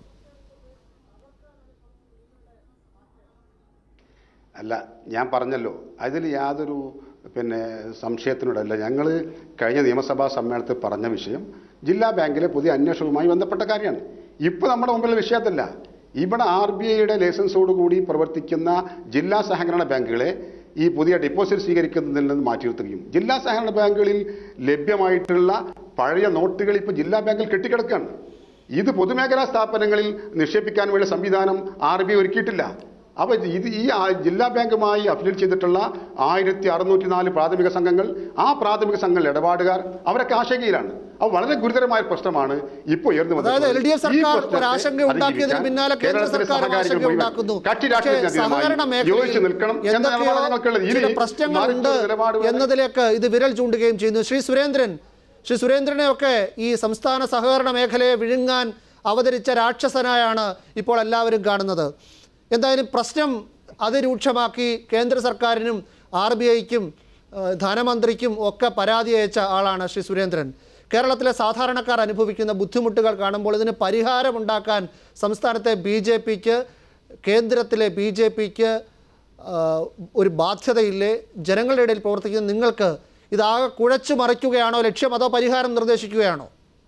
അല്ല ഞാൻ പറഞ്ഞല്ലോ അതിൽ യാതൊരു പിന്നെ സംശയത്തിനോടല്ല ഞങ്ങൾ കഴിഞ്ഞ നിയമസഭാ സമ്മേളനത്തിൽ പറഞ്ഞ വിഷയം ജില്ലാ ബാങ്കിലെ പുതിയ അന്വേഷണവുമായി ബന്ധപ്പെട്ട കാര്യമാണ് ഇപ്പോൾ നമ്മുടെ മുമ്പിലെ വിഷയത്തല്ല ഇവിടെ ആർ ബി ഐയുടെ ലൈസൻസോടുകൂടി പ്രവർത്തിക്കുന്ന ജില്ലാ സഹകരണ ബാങ്കുകളെ ഈ പുതിയ ഡിപ്പോസിറ്റ് സ്വീകരിക്കുന്നതിൽ നിന്ന് മാറ്റി നിർത്തുകയും ജില്ലാ സഹകരണ ബാങ്കുകളിൽ ലഭ്യമായിട്ടുള്ള പഴയ നോട്ടുകൾ ഇപ്പോൾ ജില്ലാ ബാങ്കിൽ കെട്ടിക്കിടക്കുകയാണ് ഇത് പൊതുമേഖലാ സ്ഥാപനങ്ങളിൽ നിക്ഷേപിക്കാൻ വേണ്ട സംവിധാനം ആർ ബി ഐ ഒരുക്കിയിട്ടില്ല അപ്പോൾ ഇത് ഈ ആ- ജില്ലാ ബാങ്കുമായി അഫിലിയേറ്റ് ചെയ്തിട്ടുള്ള ആയിരത്തി അറുന്നൂറ്റി നാല് പ്രാഥമിക സംഘങ്ങൾ ആ പ്രാഥമിക സംഘങ്ങൾ ഇടപാടുകാർ അവരൊക്കെ ആശങ്കയിലാണ് അത് വളരെ ഗുരുതരമായ പ്രശ്നമാണ് ഇപ്പോൾ ഉയർന്നു അതായത് എൽ ഡി എഫ് ഈ സർക്കാർ പ്രശ്നത്തെ ഒരു ആശങ്ക ഉണ്ടാക്കിയതിന് അതിജീവിക്കാൻ പിന്നാലെ കേന്ദ്ര കേരളത്തിലെ സർക്കാർ സഹകാരികൾ ആശങ്ക മുഴുവൻ ഉണ്ടാക്കുന്നു കക്ഷി പക്ഷേ രാഷ്ട്രീയത്തിന് സഹകരണ അതീതമായി യോജിച്ച് മേഖലയിൽ നിൽക്കണം എന്ന എന്തൊക്കെയോ നിലപാടാണ് ഞങ്ങൾക്കുള്ളത് ചില ഇനി പ്രശ്നങ്ങളുണ്ട് മറിച്ചൊരു നിലപാട് വേണം. എന്നതിലേക്ക് ഇത് വിരൽ ചൂണ്ടുകയും ചെയ്യുന്നു ശ്രീ സുരേന്ദ്രൻ ശ്രീ സുരേന്ദ്രനെയൊക്കെ ഈ സംസ്ഥാന സഹകരണ മേഖലയെ വിഴുങ്ങാൻ അവതരിച്ച രാക്ഷസനായാണ് ഇപ്പോൾ എല്ലാവരും കാണുന്നത് എന്തായാലും പ്രശ്നം അതിരൂക്ഷമാക്കി കേന്ദ്ര സർക്കാരിനും ആർ ബി ഐക്കും ധനമന്ത്രിക്കും ഒക്കെ പരാതി അയച്ച ആളാണ് ശ്രീ സുരേന്ദ്രൻ കേരളത്തിലെ സാധാരണക്കാർ അനുഭവിക്കുന്ന ബുദ്ധിമുട്ടുകൾ കാണുമ്പോൾ ഇതിന് പരിഹാരമുണ്ടാക്കാൻ സംസ്ഥാനത്തെ ബി ജെ പിക്ക് കേന്ദ്രത്തിലെ ബി ജെ പിക്ക് ഒരു ബാധ്യതയില്ലേ ജനങ്ങളുടെ ഇടയിൽ പ്രവർത്തിക്കുന്ന നിങ്ങൾക്ക് ഇതാകെ കുഴച്ചു മറിക്കുകയാണോ ലക്ഷ്യം അതോ പരിഹാരം നിർദ്ദേശിക്കുകയാണോ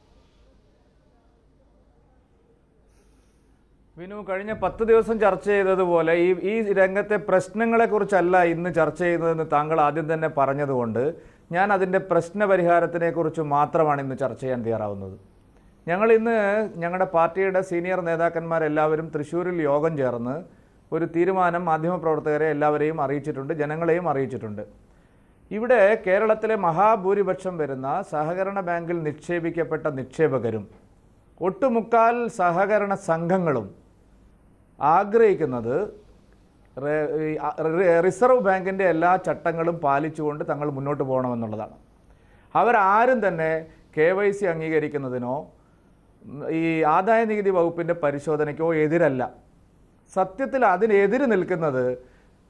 വിനു കഴിഞ്ഞ പത്ത് ദിവസം ചർച്ച ചെയ്തതുപോലെ ഈ ഈ രംഗത്തെ പ്രശ്നങ്ങളെക്കുറിച്ചല്ല ഇന്ന് ചർച്ച ചെയ്യുന്നതെന്ന് താങ്കൾ ആദ്യം തന്നെ പറഞ്ഞതുകൊണ്ട് ഞാൻ അതിൻ്റെ പ്രശ്ന പരിഹാരത്തിനെക്കുറിച്ച് മാത്രമാണ് ഇന്ന് ചർച്ച ചെയ്യാൻ തയ്യാറാവുന്നത് ഞങ്ങൾ ഇന്ന് ഞങ്ങളുടെ പാർട്ടിയുടെ സീനിയർ നേതാക്കന്മാരെല്ലാവരും തൃശ്ശൂരിൽ യോഗം ചേർന്ന് ഒരു തീരുമാനം മാധ്യമപ്രവർത്തകരെ എല്ലാവരെയും അറിയിച്ചിട്ടുണ്ട് ജനങ്ങളെയും അറിയിച്ചിട്ടുണ്ട് ഇവിടെ കേരളത്തിലെ മഹാഭൂരിപക്ഷം വരുന്ന സഹകരണ ബാങ്കിൽ നിക്ഷേപിക്കപ്പെട്ട നിക്ഷേപകരും ഒട്ടുമുക്കാൽ സഹകരണ സംഘങ്ങളും ആഗ്രഹിക്കുന്നത് റെ- ഈ അ- റി- റിസർവ് ബാങ്കിൻ്റെ എല്ലാ ചട്ടങ്ങളും പാലിച്ചുകൊണ്ട് തങ്ങൾ മുന്നോട്ട് പോകണമെന്നുള്ളതാണ് അവരാരും തന്നെ കെ വൈ സി അംഗീകരിക്കുന്നതിനോ ഉം, ഈ ആദായ നികുതി വകുപ്പിൻ്റെ പരിശോധനയ്ക്കോ എതിരല്ല സത്യത്തിൽ അതിനെതിര് നിൽക്കുന്നത്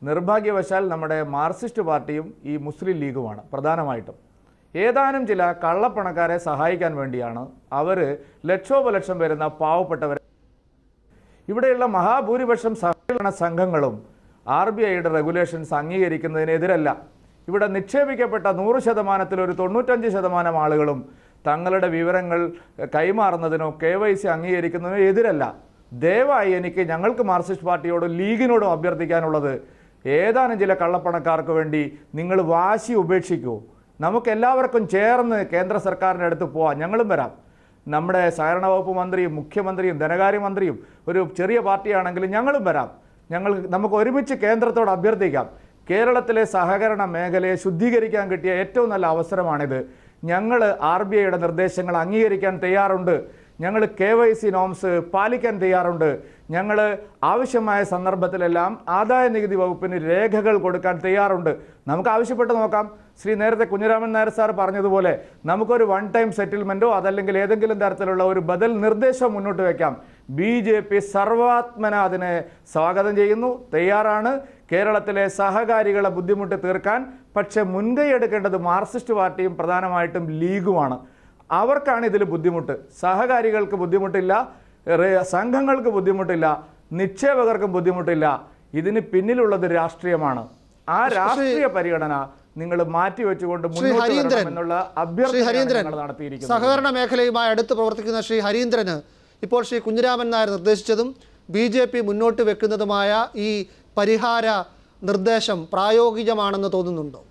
നിർഭാഗ്യവശാൽ നമ്മുടെ മാർക്സിസ്റ്റ് പാർട്ടിയും ഈ മുസ്ലിം ലീഗുമാണ് പ്രധാനമായിട്ടും ഏതാനും ചില കള്ളപ്പണക്കാരെ സഹായിക്കാൻ വേണ്ടിയാണ് അവർ ലക്ഷോപലക്ഷം വരുന്ന പാവപ്പെട്ടവരെ ഇവിടെയുള്ള മഹാഭൂരിപക്ഷം സഹകരണ സംഘങ്ങളും ആർ ബി ഐയുടെ റെഗുലേഷൻസ് അംഗീകരിക്കുന്നതിനെതിരല്ല ഇവിടെ നിക്ഷേപിക്കപ്പെട്ട നൂറ് ശതമാനത്തിൽ ഒരു തൊണ്ണൂറ്റഞ്ച് ശതമാനം ആളുകളും തങ്ങളുടെ വിവരങ്ങൾ കൈമാറുന്നതിനോ കെ വൈ സി അംഗീകരിക്കുന്നതിനോ എതിരല്ല ദയവായി എനിക്ക് ഞങ്ങൾക്ക് മാർക്സിസ്റ്റ് പാർട്ടിയോടും ലീഗിനോടും അഭ്യർത്ഥിക്കാനുള്ളത് ഏതാനും ചില കള്ളപ്പണക്കാർക്ക് വേണ്ടി നിങ്ങൾ വാശി ഉപേക്ഷിക്കൂ നമുക്ക് എല്ലാവർക്കും ചേർന്ന് കേന്ദ്ര സർക്കാരിൻ്റെ അടുത്ത് പോവാം ഞങ്ങളും വരാം നമ്മുടെ സഹകരണ വകുപ്പ് മന്ത്രിയും മുഖ്യമന്ത്രിയും ധനകാര്യമന്ത്രിയും ഒരു ചെറിയ പാർട്ടിയാണെങ്കിലും ഞങ്ങളും വരാം ഞങ്ങൾ നമുക്ക് ഒരുമിച്ച് കേന്ദ്രത്തോട് അഭ്യർത്ഥിക്കാം കേരളത്തിലെ സഹകരണ മേഖലയെ ശുദ്ധീകരിക്കാൻ കിട്ടിയ ഏറ്റവും നല്ല അവസരമാണിത് ഞങ്ങൾ ആർ ബി ഐയുടെ നിർദ്ദേശങ്ങൾ അംഗീകരിക്കാൻ തയ്യാറുണ്ട് ഞങ്ങൾ കെ വൈ സി നോംസ് പാലിക്കാൻ തയ്യാറുണ്ട് ഞങ്ങൾ ആവശ്യമായ സന്ദർഭത്തിലെല്ലാം ആദായ നികുതി വകുപ്പിന് രേഖകൾ കൊടുക്കാൻ തയ്യാറുണ്ട് നമുക്ക് ആവശ്യപ്പെട്ട് നോക്കാം ശ്രീ നേരത്തെ കുഞ്ഞിരാമൻ നായർ സാർ പറഞ്ഞതുപോലെ നമുക്കൊരു വൺ ടൈം സെറ്റിൽമെൻറ്റോ അതല്ലെങ്കിൽ ഏതെങ്കിലും തരത്തിലുള്ള ഒരു ബദൽ നിർദ്ദേശം മുന്നോട്ട് വയ്ക്കാം ബി ജെ പി സർവാത്മന അതിനെ സ്വാഗതം ചെയ്യുന്നു തയ്യാറാണ് കേരളത്തിലെ സഹകാരികളെ ബുദ്ധിമുട്ട് തീർക്കാൻ പക്ഷേ മുൻകൈ എടുക്കേണ്ടത് മാർക്സിസ്റ്റ് പാർട്ടിയും പ്രധാനമായിട്ടും ലീഗുമാണ് അവർക്കാണ് ഇതിൽ ബുദ്ധിമുട്ട് സഹകാരികൾക്ക് ബുദ്ധിമുട്ടില്ല റേ- സംഘങ്ങൾക്ക് ബുദ്ധിമുട്ടില്ല നിക്ഷേപകർക്കും ബുദ്ധിമുട്ടില്ല ഇതിന് പിന്നിലുള്ളത് രാഷ്ട്രീയമാണ് ആ രാഷ്ട്രീയ പരിഗണന നിങ്ങൾ മാറ്റിവെച്ചുകൊണ്ട് ശ്രീ മുന്നോട്ട് ഹരീന്ദ്രൻ വരണം എന്നുള്ള ശ്രീ അഭ്യർത്ഥന ഹരീന്ദ്രൻ ഞങ്ങൾ നടത്തിയിരിക്കുന്നത് സഹകരണ മേഖലയുമായി അടുത്ത് പ്രവർത്തിക്കുന്ന ശ്രീ ഹരീന്ദ്രന് ഇപ്പോൾ ശ്രീ കുഞ്ഞിരാമൻ നായർ നിർദ്ദേശിച്ചതും ബി ജെ പി മുന്നോട്ട് വെക്കുന്നതുമായ ഈ പരിഹാര നിർദ്ദേശം പ്രായോഗികമാണെന്ന് തോന്നുന്നുണ്ടോ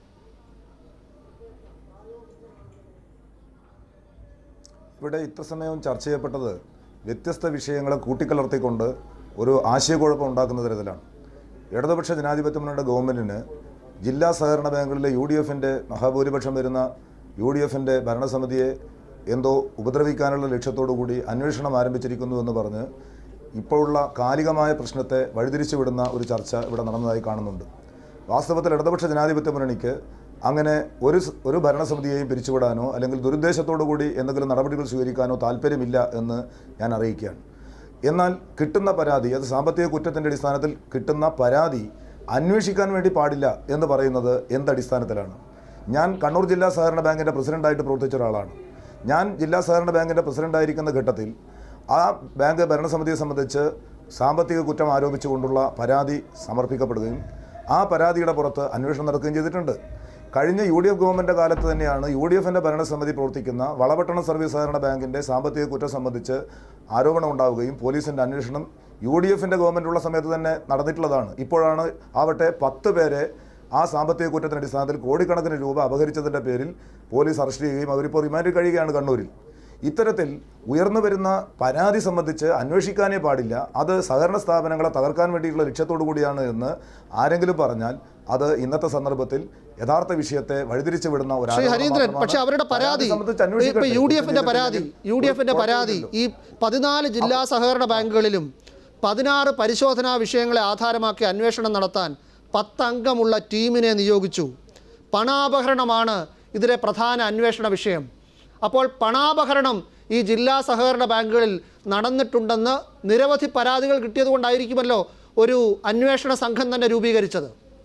ഇവിടെ ഇത്ര സമയവും ചർച്ച ചെയ്യപ്പെട്ടത് വ്യത്യസ്ത വിഷയങ്ങളെ കൂട്ടിക്കലർത്തിക്കൊണ്ട് ഒരു ആശയക്കുഴപ്പം ഉണ്ടാക്കുന്ന തരത്തിലാണ് ഇടതുപക്ഷ ജനാധിപത്യ മുന്നണിയുടെ ഗവൺമെൻറ്റിന് ജില്ലാ സഹകരണ ബാങ്കുകളിലെ യു ഡി എഫിൻ്റെ മഹാഭൂരിപക്ഷം വരുന്ന യു ഡി എഫിൻ്റെ ഭരണസമിതിയെ എന്തോ ഉപദ്രവിക്കാനുള്ള ലക്ഷ്യത്തോടു കൂടി അന്വേഷണം ആരംഭിച്ചിരിക്കുന്നു എന്ന് പറഞ്ഞ് ഇപ്പോഴുള്ള കാലികമായ പ്രശ്നത്തെ വഴിതിരിച്ചു വിടുന്ന ഒരു ചർച്ച ഇവിടെ നടന്നതായി കാണുന്നുണ്ട് വാസ്തവത്തിൽ ഇടതുപക്ഷ ജനാധിപത്യ മുന്നണിക്ക് അങ്ങനെ ഒരു സ്- ഒരു ഭരണസമിതിയെയും പിരിച്ചുവിടാനോ അല്ലെങ്കിൽ ദുരുദ്ദേശത്തോടു കൂടി എന്തെങ്കിലും നടപടികൾ സ്വീകരിക്കാനോ താല്പര്യമില്ല എന്ന് ഞാൻ അറിയിക്കുകയാണ് എന്നാൽ കിട്ടുന്ന പരാതി അത് സാമ്പത്തിക കുറ്റത്തിൻ്റെ അടിസ്ഥാനത്തിൽ കിട്ടുന്ന പരാതി അന്വേഷിക്കാൻ വേണ്ടി പാടില്ല എന്ന് പറയുന്നത് എന്തടിസ്ഥാനത്തിലാണ് ഞാൻ കണ്ണൂർ ജില്ലാ സഹകരണ ബാങ്കിൻ്റെ പ്രസിഡൻ്റായിട്ട് പ്രവർത്തിച്ച ഒരാളാണ് ഞാൻ ജില്ലാ സഹകരണ ബാങ്കിൻ്റെ പ്രസിഡൻ്റായിരിക്കുന്ന ഘട്ടത്തിൽ ആ ബാങ്ക് ഭരണസമിതിയെ സംബന്ധിച്ച് സാമ്പത്തിക കുറ്റം ആരോപിച്ചുകൊണ്ടുള്ള പരാതി സമർപ്പിക്കപ്പെടുകയും ആ പരാതിയുടെ പുറത്ത് അന്വേഷണം നടക്കുകയും ചെയ്തിട്ടുണ്ട് കഴിഞ്ഞ യു ഡി എഫ് ഗവൺമെൻറ് കാലത്ത് തന്നെയാണ് യു ഡി എഫിൻ്റെ ഭരണസമിതി പ്രവർത്തിക്കുന്ന വളപട്ടണം സർവീസ് സഹകരണ ബാങ്കിൻ്റെ സാമ്പത്തിക കുറ്റം സംബന്ധിച്ച് ആരോപണം ഉണ്ടാവുകയും പോലീസിൻ്റെ അന്വേഷണം യു ഡി എഫിൻ്റെ ഗവൺമെൻറ് ഉള്ള സമയത്ത് തന്നെ നടന്നിട്ടുള്ളതാണ് ഇപ്പോഴാണ് ആവട്ടെ പത്ത് പേരെ ആ സാമ്പത്തിക കുറ്റത്തിൻ്റെ അടിസ്ഥാനത്തിൽ കോടിക്കണക്കിന് രൂപ അപഹരിച്ചതിൻ്റെ പേരിൽ പോലീസ് അറസ്റ്റ് ചെയ്യുകയും അവരിപ്പോൾ റിമാൻഡിൽ കഴിയുകയാണ് കണ്ണൂരിൽ ഇത്തരത്തിൽ ഉയർന്നു വരുന്ന പരാതി സംബന്ധിച്ച് അന്വേഷിക്കാനേ പാടില്ല അത് സഹകരണ സ്ഥാപനങ്ങളെ തകർക്കാൻ വേണ്ടിയിട്ടുള്ള ലക്ഷ്യത്തോടു കൂടിയാണ് എന്ന് ആരെങ്കിലും പറഞ്ഞാൽ അത് ഇന്നത്തെ സന്ദർഭത്തിൽ യഥാർത്ഥ വിഷയത്തെ വഴിതിരിച്ചു വിടുന്ന ഒരു ശ്രീ ആരോപണം ഹരീന്ദ്രൻ മാത്രമാണ്. പക്ഷെ അവരുടെ പരാതി സംബന്ധിച്ച് ഇപ്പൊ അന്വേഷിക്കട്ടെ. യു ഡി എഫിന്റെ കുറ്റം പരാതി ചെയ്തിട്ടില്ലെങ്കിൽ യു ഡി എഫിന്റെ ഒരു പരാതി കുഴപ്പമില്ലല്ലോ. ഈ പതിനാല് ജില്ലാ സഹകരണ ബാങ്കുകളിലും പതിനാറ് പരിശോധനാ വിഷയങ്ങളെ ആധാരമാക്കി അന്വേഷണം നടത്താൻ പത്തംഗമുള്ള ടീമിനെ നിയോഗിച്ചു പണാപഹരണമാണ് ഇതിലെ പ്രധാന അന്വേഷണ വിഷയം അപ്പോൾ പണാപഹരണം ഈ ജില്ലാ സഹകരണ ബാങ്കുകളിൽ നടന്നിട്ടുണ്ടെന്ന് നിരവധി പരാതികൾ കിട്ടിയതുകൊണ്ടായിരിക്കുമല്ലോ ഒരു അന്വേഷണ സംഘം തന്നെ രൂപീകരിച്ചത്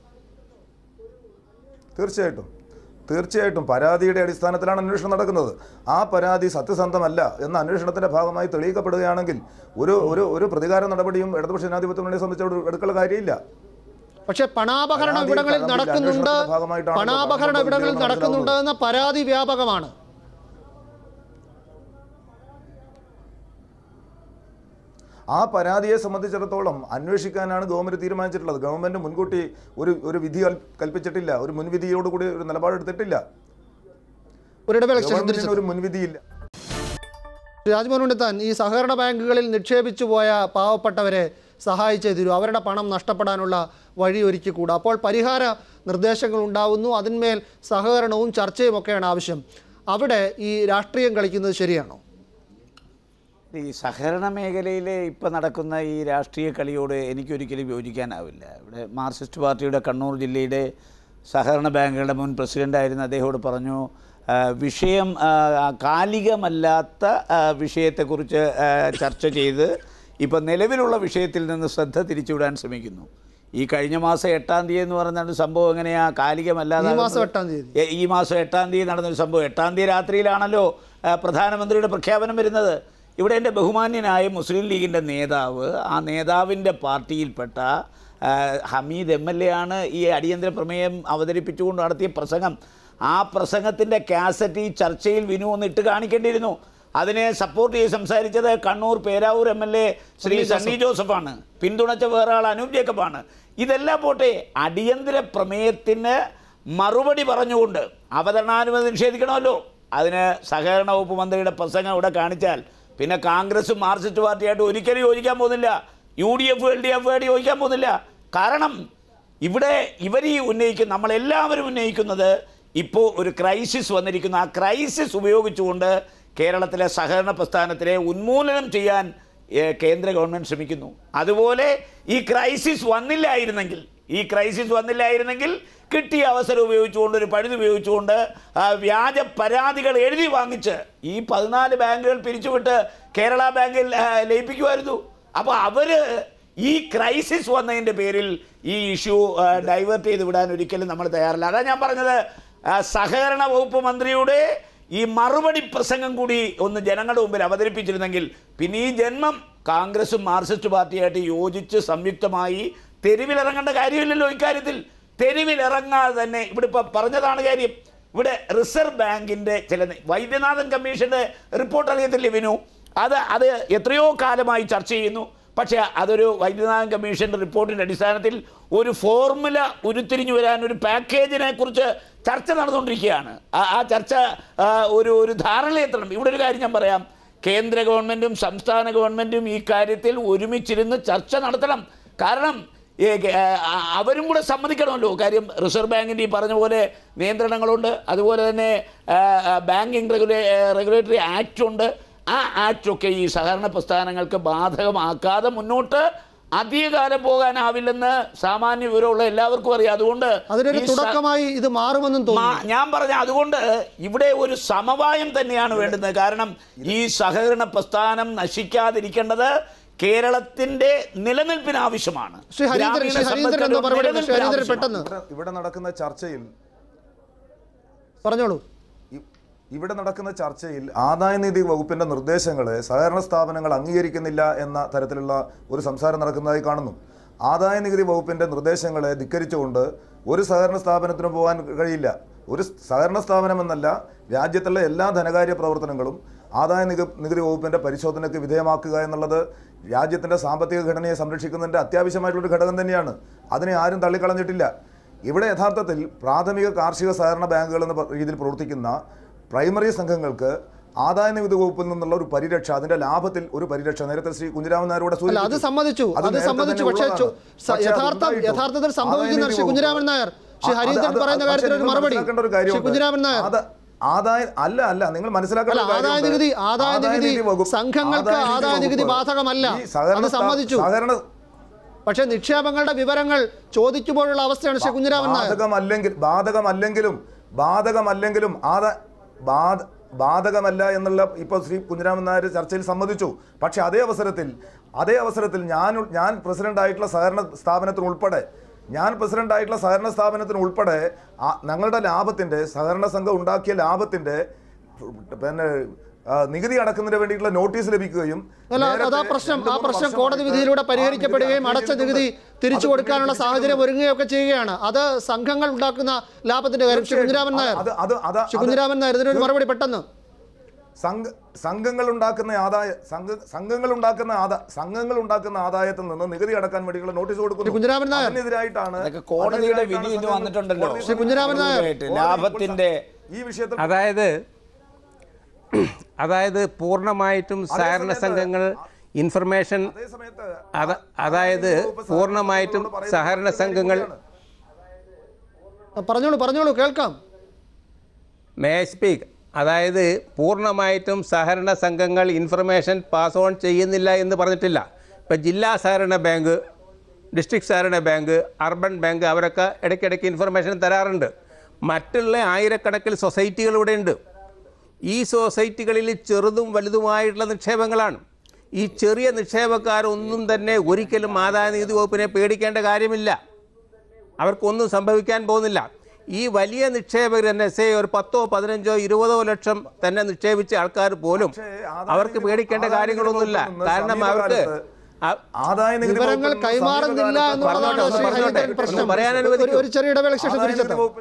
തീർച്ചയായിട്ടും തീർച്ചയായിട്ടും പരാതിയുടെ അടിസ്ഥാനത്തിലാണ് അന്വേഷണം നടക്കുന്നത് ആ പരാതി സത്യസന്ധമല്ല എന്ന അന്വേഷണത്തിന്റെ ഭാഗമായി തെളിയിക്കപ്പെടുകയാണെങ്കിൽ ഒരു ഒരു ഒരു പ്രതികാര നടപടിയും ഇടതുപക്ഷ ജനാധിപത്യ മുന്നണിയെ സംബന്ധിച്ച് എടുക്കുന്ന കാര്യമില്ല പക്ഷേ പണാപഹരണം പരാതി ഇവിടങ്ങളിൽ കടമ്പിൽ നടക്കുന്നുണ്ട് അന്വേഷണത്തിന്റെ ഭാഗമായിട്ടാണല്ലോ പണാപഹരണം പണം ഇവിടങ്ങളിൽ കൊണ്ടുവരുന്നത് നടക്കുന്നുണ്ട് എന്ന പരാതി വ്യാപകമാണ് ആ പരാതിയെ സംബന്ധിച്ചിടത്തോളം അന്വേഷിക്കാനാണ് ഗവൺമെന്റ് തീരുമാനിച്ചിട്ടുള്ളത് ഗവൺമെന്റ് മുൻകൂട്ടി ഒരു ഒരു വിധി കൽ- കൽപ്പിച്ചിട്ടില്ല ഒരു മുൻവിധിയോടുകൂടി ഒരു നിലപാടെടുത്തിട്ടില്ല ഒരിടവേള ശേഷം ഗവൺമെന്റിന് തിരിച്ചെത്തും. ഒരു മുൻവിധിയില്ല രാജ്മോഹൻ ഉണ്ണിത്താൻ ഈ സഹകരണ ബാങ്കുകളിൽ നിക്ഷേപിച്ചു പോയ പാവപ്പെട്ടവരെ സഹായിച്ചേ തീരൂ അവരുടെ പണം നഷ്ടപ്പെടാനുള്ള വഴി ഒരുക്കിക്കൂടാ അപ്പോൾ പരിഹാര നിർദ്ദേശങ്ങൾ ഉണ്ടാവുന്നു അതിന്മേൽ സഹകരണവും ചർച്ചയും ഒക്കെയാണ് ആവശ്യം അവിടെ ഈ രാഷ്ട്രീയം കളിക്കുന്നത് ശരിയാണോ ഈ സഹകരണ മേഖലയിലെ ഇപ്പം നടക്കുന്ന ഈ രാഷ്ട്രീയ കളിയോട് എനിക്കൊരിക്കലും യോജിക്കാനാവില്ല ഇവിടെ മാർക്സിസ്റ്റ് പാർട്ടിയുടെ കണ്ണൂർ ജില്ലയുടെ സഹകരണ ബാങ്കുകളുടെ മുൻ പ്രസിഡൻ്റായിരുന്ന അദ്ദേഹത്തോട് പറഞ്ഞു ആ, വിഷയം ആ, കാലികമല്ലാത്ത ആ, വിഷയത്തെക്കുറിച്ച് ആ, ചർച്ച ചെയ്ത് ഇപ്പം നിലവിലുള്ള വിഷയത്തിൽ നിന്ന് ശ്രദ്ധ തിരിച്ചുവിടാൻ ശ്രമിക്കുന്നു ഈ കഴിഞ്ഞ മാസം എട്ടാം തീയതി എന്ന് പറയുന്ന ഒരു സംഭവം എങ്ങനെയാ കാലികമല്ലാതെ ഈ മാസം എട്ടാം തീയതി. എ- ഈ മാസം എട്ടാം തീയതി നടന്നൊരു സംഭവം എട്ടാം തീയതി രാത്രിയിലാണല്ലോ ആ, പ്രധാനമന്ത്രിയുടെ പ്രഖ്യാപനം വരുന്നത് ഇവിടെ എൻ്റെ ബഹുമാന്യനായ മുസ്ലിം ലീഗിൻ്റെ നേതാവ് ആ നേതാവിൻ്റെ പാർട്ടിയിൽപ്പെട്ട ആ, ഹമീദ് എം എൽ എ ആണ് ഈ അടിയന്തര പ്രമേയം അവതരിപ്പിച്ചുകൊണ്ട് നടത്തിയ പ്രസംഗം ആ പ്രസംഗത്തിൻ്റെ കാസറ്റ് ഈ ചർച്ചയിൽ വിനു ഒന്ന് ഇട്ട് കാണിക്കേണ്ടിയിരുന്നു അതിനെ സപ്പോർട്ട് ചെയ്ത് സംസാരിച്ചത് Kannur Peravoor M L A Shri Sunny ജോസഫാണ് പിന്തുണച്ച വേറെ ആൾ അനൂപ് ജേക്കബാണ് ഇതെല്ലാം പോട്ടെ അടിയന്തര പ്രമേയത്തിന് മറുപടി പറഞ്ഞുകൊണ്ട് അവതരണാനുമതി നിഷേധിക്കണമല്ലോ അതിന് സഹകരണ വകുപ്പ് മന്ത്രിയുടെ പ്രസംഗം ഇവിടെ കാണിച്ചാൽ പിന്നെ കോൺഗ്രസും മാർക്സിസ്റ്റ് പാർട്ടിയായിട്ട് ഒരിക്കലും യോജിക്കാൻ പോകുന്നില്ല U D F L D F ആയിട്ട് യോജിക്കാൻ പോകുന്നില്ല കാരണം ഇവിടെ ഇവർ ഈ ഉന്നയിക്കുന്ന നമ്മളെല്ലാവരും ഉന്നയിക്കുന്നത് ഇപ്പോൾ ഒരു ക്രൈസിസ് വന്നിരിക്കുന്നു ആ ക്രൈസിസ് ഉപയോഗിച്ചുകൊണ്ട് കേരളത്തിലെ സഹകരണ പ്രസ്ഥാനത്തിനെ ഉന്മൂലനം ചെയ്യാൻ ഏഹ്, കേന്ദ്ര ഗവൺമെൻറ് ശ്രമിക്കുന്നു അതുപോലെ ഈ ക്രൈസിസ് വന്നില്ലായിരുന്നെങ്കിൽ ഈ ക്രൈസിസ് വന്നില്ലായിരുന്നെങ്കിൽ കിട്ടിയ അവസരം ഉപയോഗിച്ചുകൊണ്ട് ഒരു പഴുത് ഉപയോഗിച്ചുകൊണ്ട് ആ, വ്യാജ പരാതികൾ എഴുതി വാങ്ങിച്ച് ഈ പതിനാല് ബാങ്കുകൾ പിരിച്ചുവിട്ട് കേരള ബാങ്കിൽ ആ, ലയിപ്പിക്കുമായിരുന്നു അപ്പോൾ അവർ ഈ ക്രൈസിസ് വന്നതിൻ്റെ പേരിൽ ഈ ഇഷ്യൂ ഡൈവേർട്ട് ചെയ്ത് വിടാൻ ഒരിക്കലും നമ്മൾ തയ്യാറില്ല അതാ ഞാൻ പറഞ്ഞത് ആ, സഹകരണ വകുപ്പ് മന്ത്രിയുടെ ഈ മറുപടി പ്രസംഗം കൂടി ഒന്ന് ജനങ്ങളുടെ മുമ്പിൽ അവതരിപ്പിച്ചിരുന്നെങ്കിൽ പിന്നെ ഈ ജന്മം കോൺഗ്രസും മാർക്സിസ്റ്റ് പാർട്ടിയായിട്ട് യോജിച്ച് സംയുക്തമായി തെരുവിലിറങ്ങേണ്ട കാര്യമില്ലല്ലോ ഇക്കാര്യത്തിൽ തെരുവിലിറങ്ങാതെ തന്നെ ഇവിടെ ഇപ്പോൾ പറഞ്ഞതാണ് കാര്യം ഇവിടെ റിസർവ് ബാങ്കിൻ്റെ ചില നി- വൈദ്യനാഥൻ കമ്മീഷൻ്റെ റിപ്പോർട്ട് അറിയത്തില്ലേ വിനു അത് അത് എത്രയോ കാലമായി ചർച്ച ചെയ്യുന്നു പക്ഷേ അതൊരു വൈദ്യനാഥൻ കമ്മീഷൻ്റെ റിപ്പോർട്ടിൻ്റെ അടിസ്ഥാനത്തിൽ ഒരു ഫോർമുല ഉരുത്തിരിഞ്ഞു വരാൻ ഒരു പാക്കേജിനെ കുറിച്ച് ചർച്ച നടന്നുകൊണ്ടിരിക്കുകയാണ് ആ ആ ചർച്ച ആ, ഒരു ഒരു ധാരണയിലെത്തണം ഇവിടെ ഒരു കാര്യം ഞാൻ പറയാം കേന്ദ്ര ഗവൺമെൻറ്റും സംസ്ഥാന ഗവൺമെൻറ്റും ഈ കാര്യത്തിൽ ഒരുമിച്ചിരുന്ന് ചർച്ച നടത്തണം കാരണം ഏ, കെ- ആ, അവരും കൂടെ സമ്മതിക്കണമല്ലോ കാര്യം റിസർവ് ബാങ്കിൻ്റെ ഈ പറഞ്ഞ പോലെ നിയന്ത്രണങ്ങളുണ്ട് അതുപോലെ തന്നെ ആ, ആ, ബാങ്കിങ് റെഗുലേ റെഗുലേറ്ററി ആക്ട് ഉണ്ട് ആ ആക്റ്റൊക്കെ ഈ സഹകരണ പ്രസ്ഥാനങ്ങൾക്ക് ബാധകമാക്കാതെ മുന്നോട്ട് അധികകാലം പോകാനാവില്ലെന്ന് സാമാന്യ വിവരമുള്ള എല്ലാവർക്കും അറിയാം അതുകൊണ്ട് അതിനൊരു ഈ സ- തുടക്കമായി ഇത് മാറുമെന്നും തോന്നുന്നു മാ- ഞാൻ പറഞ്ഞ അതുകൊണ്ട് ഇവിടെ ഒരു സമവായം തന്നെയാണ് വേണ്ടുന്നത് കാരണം ഈ സഹകരണ പ്രസ്ഥാനം നശിക്കാതിരിക്കേണ്ടത് കേരളത്തിന്റെ നിലനിൽപ്പിന് ആവശ്യമാണ് ശ്രീ ഹരീന്ദ്രൻ ഗ്രാമീണ ശ്രീ ഹരീന്ദ്രൻ എന്തോ സമ്പദ്ഘടന മറുപടി ഉണ്ട്. ശ്രീ നിലനിൽപ്പിന് ഹരീന്ദ്രൻ ആവശ്യമാണ്. പെട്ടെന്ന് ഇവിടെ ഇവിടെ നടക്കുന്ന ചർച്ചയിൽ പറഞ്ഞോളൂ ഇ- ഇവിടെ നടക്കുന്ന ചർച്ചയിൽ ആദായനിധി വകുപ്പിന്റെ നിർദ്ദേശങ്ങളെ സഹകരണ സ്ഥാപനങ്ങൾ അംഗീകരിക്കുന്നില്ല എന്ന തരത്തിലുള്ള ഒരു സംസാരം നടക്കുന്നതായി കാണുന്നു ആദായനികുതി വകുപ്പിന്റെ നിർദ്ദേശങ്ങളെ ധിക്കരിച്ചുകൊണ്ട് ഒരു സഹകരണ സ്ഥാപനത്തിനും പോകാൻ കഴിയില്ല ഒരു സഹകരണ സ്ഥാപനം എന്നല്ല രാജ്യത്തുള്ള എല്ലാ ധനകാര്യ പ്രവർത്തനങ്ങളും ആദായ നികുതി നികുതി വകുപ്പിന്റെ പരിശോധനയ്ക്ക് വിധേയമാക്കുക എന്നുള്ളത് രാജ്യത്തിന്റെ സാമ്പത്തിക ഘടനയെ സംരക്ഷിക്കുന്നതിന്റെ അത്യാവശ്യമായിട്ടുള്ളൊരു ഘടകം തന്നെയാണ് അതിനെ ആരും തള്ളിക്കളഞ്ഞിട്ടില്ല ഇവിടെ യഥാർത്ഥത്തിൽ പ്രാഥമിക കാർഷിക സഹകരണ ബാങ്കുകൾ എന്ന പ- രീതിയിൽ പ്രവർത്തിക്കുന്ന പ്രൈമറി സംഘങ്ങൾക്ക് ആദായ നികുതി വകുപ്പിൽ നിന്നുള്ള ഒരു പരിരക്ഷ അതിന്റെ ലാഭത്തിൽ ഒരു പരിരക്ഷ നേരത്തെ ശ്രീ കുഞ്ഞിരാമൻ നായർ ഇവിടെ അല്ല അത് സൂചിപ്പിച്ചു. സമ്മതിച്ചു അത് നേരത്തെ സമ്മതിച്ചു തന്നെ പക്ഷേ ചോ- ഉള്ളതാണ്. സ- പക്ഷേ യഥാർത്ഥം അതുണ്ടായിട്ടും യഥാർത്ഥത്തിൽ സംഭവിക്കുന്ന ആദായ ശ്രീ നികുതി കുഞ്ഞിരാമൻ വകുപ്പ് നായർ ശ്രീ അത് ഹരീന്ദ്രൻ അത് പറയുന്ന പക്ഷേ കാര്യത്തിൽ ഒരു നിങ്ങൾ മറുപടി മനസ്സിലാക്കേണ്ട ഒരു ശ്രീ കാര്യമുണ്ട്. കുഞ്ഞിരാമൻ നായർ ആദാ- ആദായ അല്ല അല്ല നിങ്ങൾ മനസ്സിലാക്കേണ്ട അല്ല ഒരു ആദായ കാര്യമുണ്ട്. നികുതി ആദായ നികുതി വകുപ്പ്- സംഘങ്ങൾക്ക് ആദായ നികുതി ആദായ നികുതി വകുപ്പ് ബാധകമല്ല ഈ സഹകരണ അത് സ്ഥാ- സമ്മതിച്ചു സഹകരണ പക്ഷേ നിക്ഷേപങ്ങളുടെ വിവരങ്ങൾ ചോദിക്കുമ്പോഴുള്ള അവസ്ഥയാണ് ശ്രീ കുഞ്ഞിരാമൻ നായർ ബാധകമല്ലെങ്കിൽ ബാധകമല്ലെങ്കിലും ബാധകമല്ലെങ്കിലും ആദാ ബാധ ബാധകമല്ല എന്നുള്ള ഇപ്പോൾ ശ്രീ കുഞ്ഞിരാമൻ നായർ ചർച്ചയിൽ സമ്മതിച്ചു പക്ഷെ അതേ അവസരത്തിൽ അതേ അവസരത്തിൽ ഞാൻ ഉൾ- ഞാൻ പ്രസിഡന്റ് ആയിട്ടുള്ള സഹകരണ സ്ഥാപനത്തിന് ഉൾപ്പെടെ ഞാൻ പ്രസിഡന്റ് ആയിട്ടുള്ള സഹകരണ സ്ഥാപനത്തിന് ഉൾപ്പെടെ ആ- ഞങ്ങളുടെ ലാഭത്തിന്റെ സഹകരണ സംഘം ഉണ്ടാക്കിയ ലാഭത്തിന്റെ പിന്നെ ആ, നികുതി അടക്കുന്നതിന് വേണ്ടിയിട്ടുള്ള നോട്ടീസ് ലഭിക്കുകയും അല്ല നേരത്തെ അതാ പ്രശ്നം രണ്ട് ആ മൂന്ന് പ്രശ്നം വർഷമായിട്ട് കോടതി വിധിയിലൂടെ ആ നികുതി പരിഹരിക്കപ്പെടുകയും അടച്ച നികുതി അടക്കുകയും തിരിച്ചു അത് കൊടുക്കാനുള്ള പിന്നീട് സാഹചര്യം ഒരുങ്ങുകയൊക്കെ ചെയ്യുകയാണ് അത് സംഘങ്ങൾ ഉണ്ടാക്കുന്ന ലാഭത്തിന്റെ കാര്യം ശ്രീ കുഞ്ഞിരാമൻ നായർ അത് അത് അത് ശ്രീ കുഞ്ഞിരാമൻ നായർ ഇതിനൊരു മറുപടി പെട്ടെന്ന് സംഘ സംഘങ്ങൾ ഉണ്ടാക്കുന്ന ആദായ സംഘ സംഘങ്ങൾ ഉണ്ടാക്കുന്ന ആദാ സംഘങ്ങൾ ഉണ്ടാക്കുന്ന ആദായത്തിൽ നിന്ന് നികുതി അടക്കാൻ വേണ്ടിയുള്ള നോട്ടീസ് കൊടുക്കുന്നു ശ്രീ കുഞ്ഞിരാമൻ നായർ. അതിനെതിരായിട്ടാണ് അതൊക്കെ കോടതിയുടെ അതിനെതിരായിട്ടാണ് വിധി ഇന്ന് സംഘങ്ങൾ വന്നിട്ടുണ്ടല്ലോ കോടതി ശ്രീ കുഞ്ഞിരാമൻ നായർ. കോടതിയായിട്ട് ലാഭത്തിന്റെ ഈ വിഷയത്തിൽ അതായത് അതായത് പൂർണ്ണമായിട്ടും സഹകരണ സംഘങ്ങൾ ഇൻഫർമേഷൻ അതേ സമയത്ത് അത- അതായത് പൂർണ്ണമായിട്ടും സഹകരണ സംഘങ്ങൾ ആ, പറഞ്ഞോളൂ പറഞ്ഞോളൂ കേൾക്കാം മേ സ്പീക്ക് അതായത് പൂർണ്ണമായിട്ടും സഹകരണ സംഘങ്ങൾ ഇൻഫർമേഷൻ പാസ് ഓൺ ചെയ്യുന്നില്ല എന്ന് പറഞ്ഞിട്ടില്ല ഇപ്പം ജില്ലാ സഹകരണ ബാങ്ക് ഡിസ്ട്രിക്ട് സഹകരണ ബാങ്ക് അർബൻ ബാങ്ക് അവരൊക്കെ ഇടയ്ക്കിടയ്ക്ക് ഇൻഫർമേഷൻ തരാറുണ്ട് മറ്റുള്ള ആയിരക്കണക്കിന് സൊസൈറ്റികൾ ഇവിടെ ഉണ്ട് ഈ സൊസൈറ്റികളിൽ ചെറുതും വലുതുമായിട്ടുള്ള നിക്ഷേപങ്ങളാണ് ഈ ചെറിയ നിക്ഷേപക്കാരൊന്നും തന്നെ ഒരിക്കലും ആദായ നികുതി വകുപ്പിനെ പേടിക്കേണ്ട കാര്യമില്ല അവർക്കൊന്നും സംഭവിക്കാൻ പോകുന്നില്ല ഈ വലിയ നിക്ഷേപകർ തന്നെ സേ ഒരു പത്തോ പതിനഞ്ചോ ഇരുപതോ ലക്ഷം തന്നെ നിക്ഷേപിച്ച ആൾക്കാർ പോലും പക്ഷേ ആദായ അവർക്ക് നികുതി- പേടിക്കേണ്ട ആദായ നികുതി കാര്യങ്ങളൊന്നുമില്ല വകുപ്പിൽ നിന്ന് കാരണം അവർക്ക് സമീപകാലത്ത് ആ- ആദായ നികുതി വിവരങ്ങൾ വകുപ്പിൽ നിന്ന് കൈമാറുന്നില്ല സമീപകാലത്ത് എന്നുള്ളതാണ് പറഞ്ഞോട്ടെ, ശ്രീ പറഞ്ഞോട്ടെ. ഹരിതൻ പ്രശ്നം ഒന്ന് പറയാൻ ഒരു- അനുവദിക്കൂ. ഒരു ചെറിയ ഇടവേളയ്ക്ക് ശേഷം ആദായ നികുതി തിരിച്ചെത്താം വകുപ്പിൽ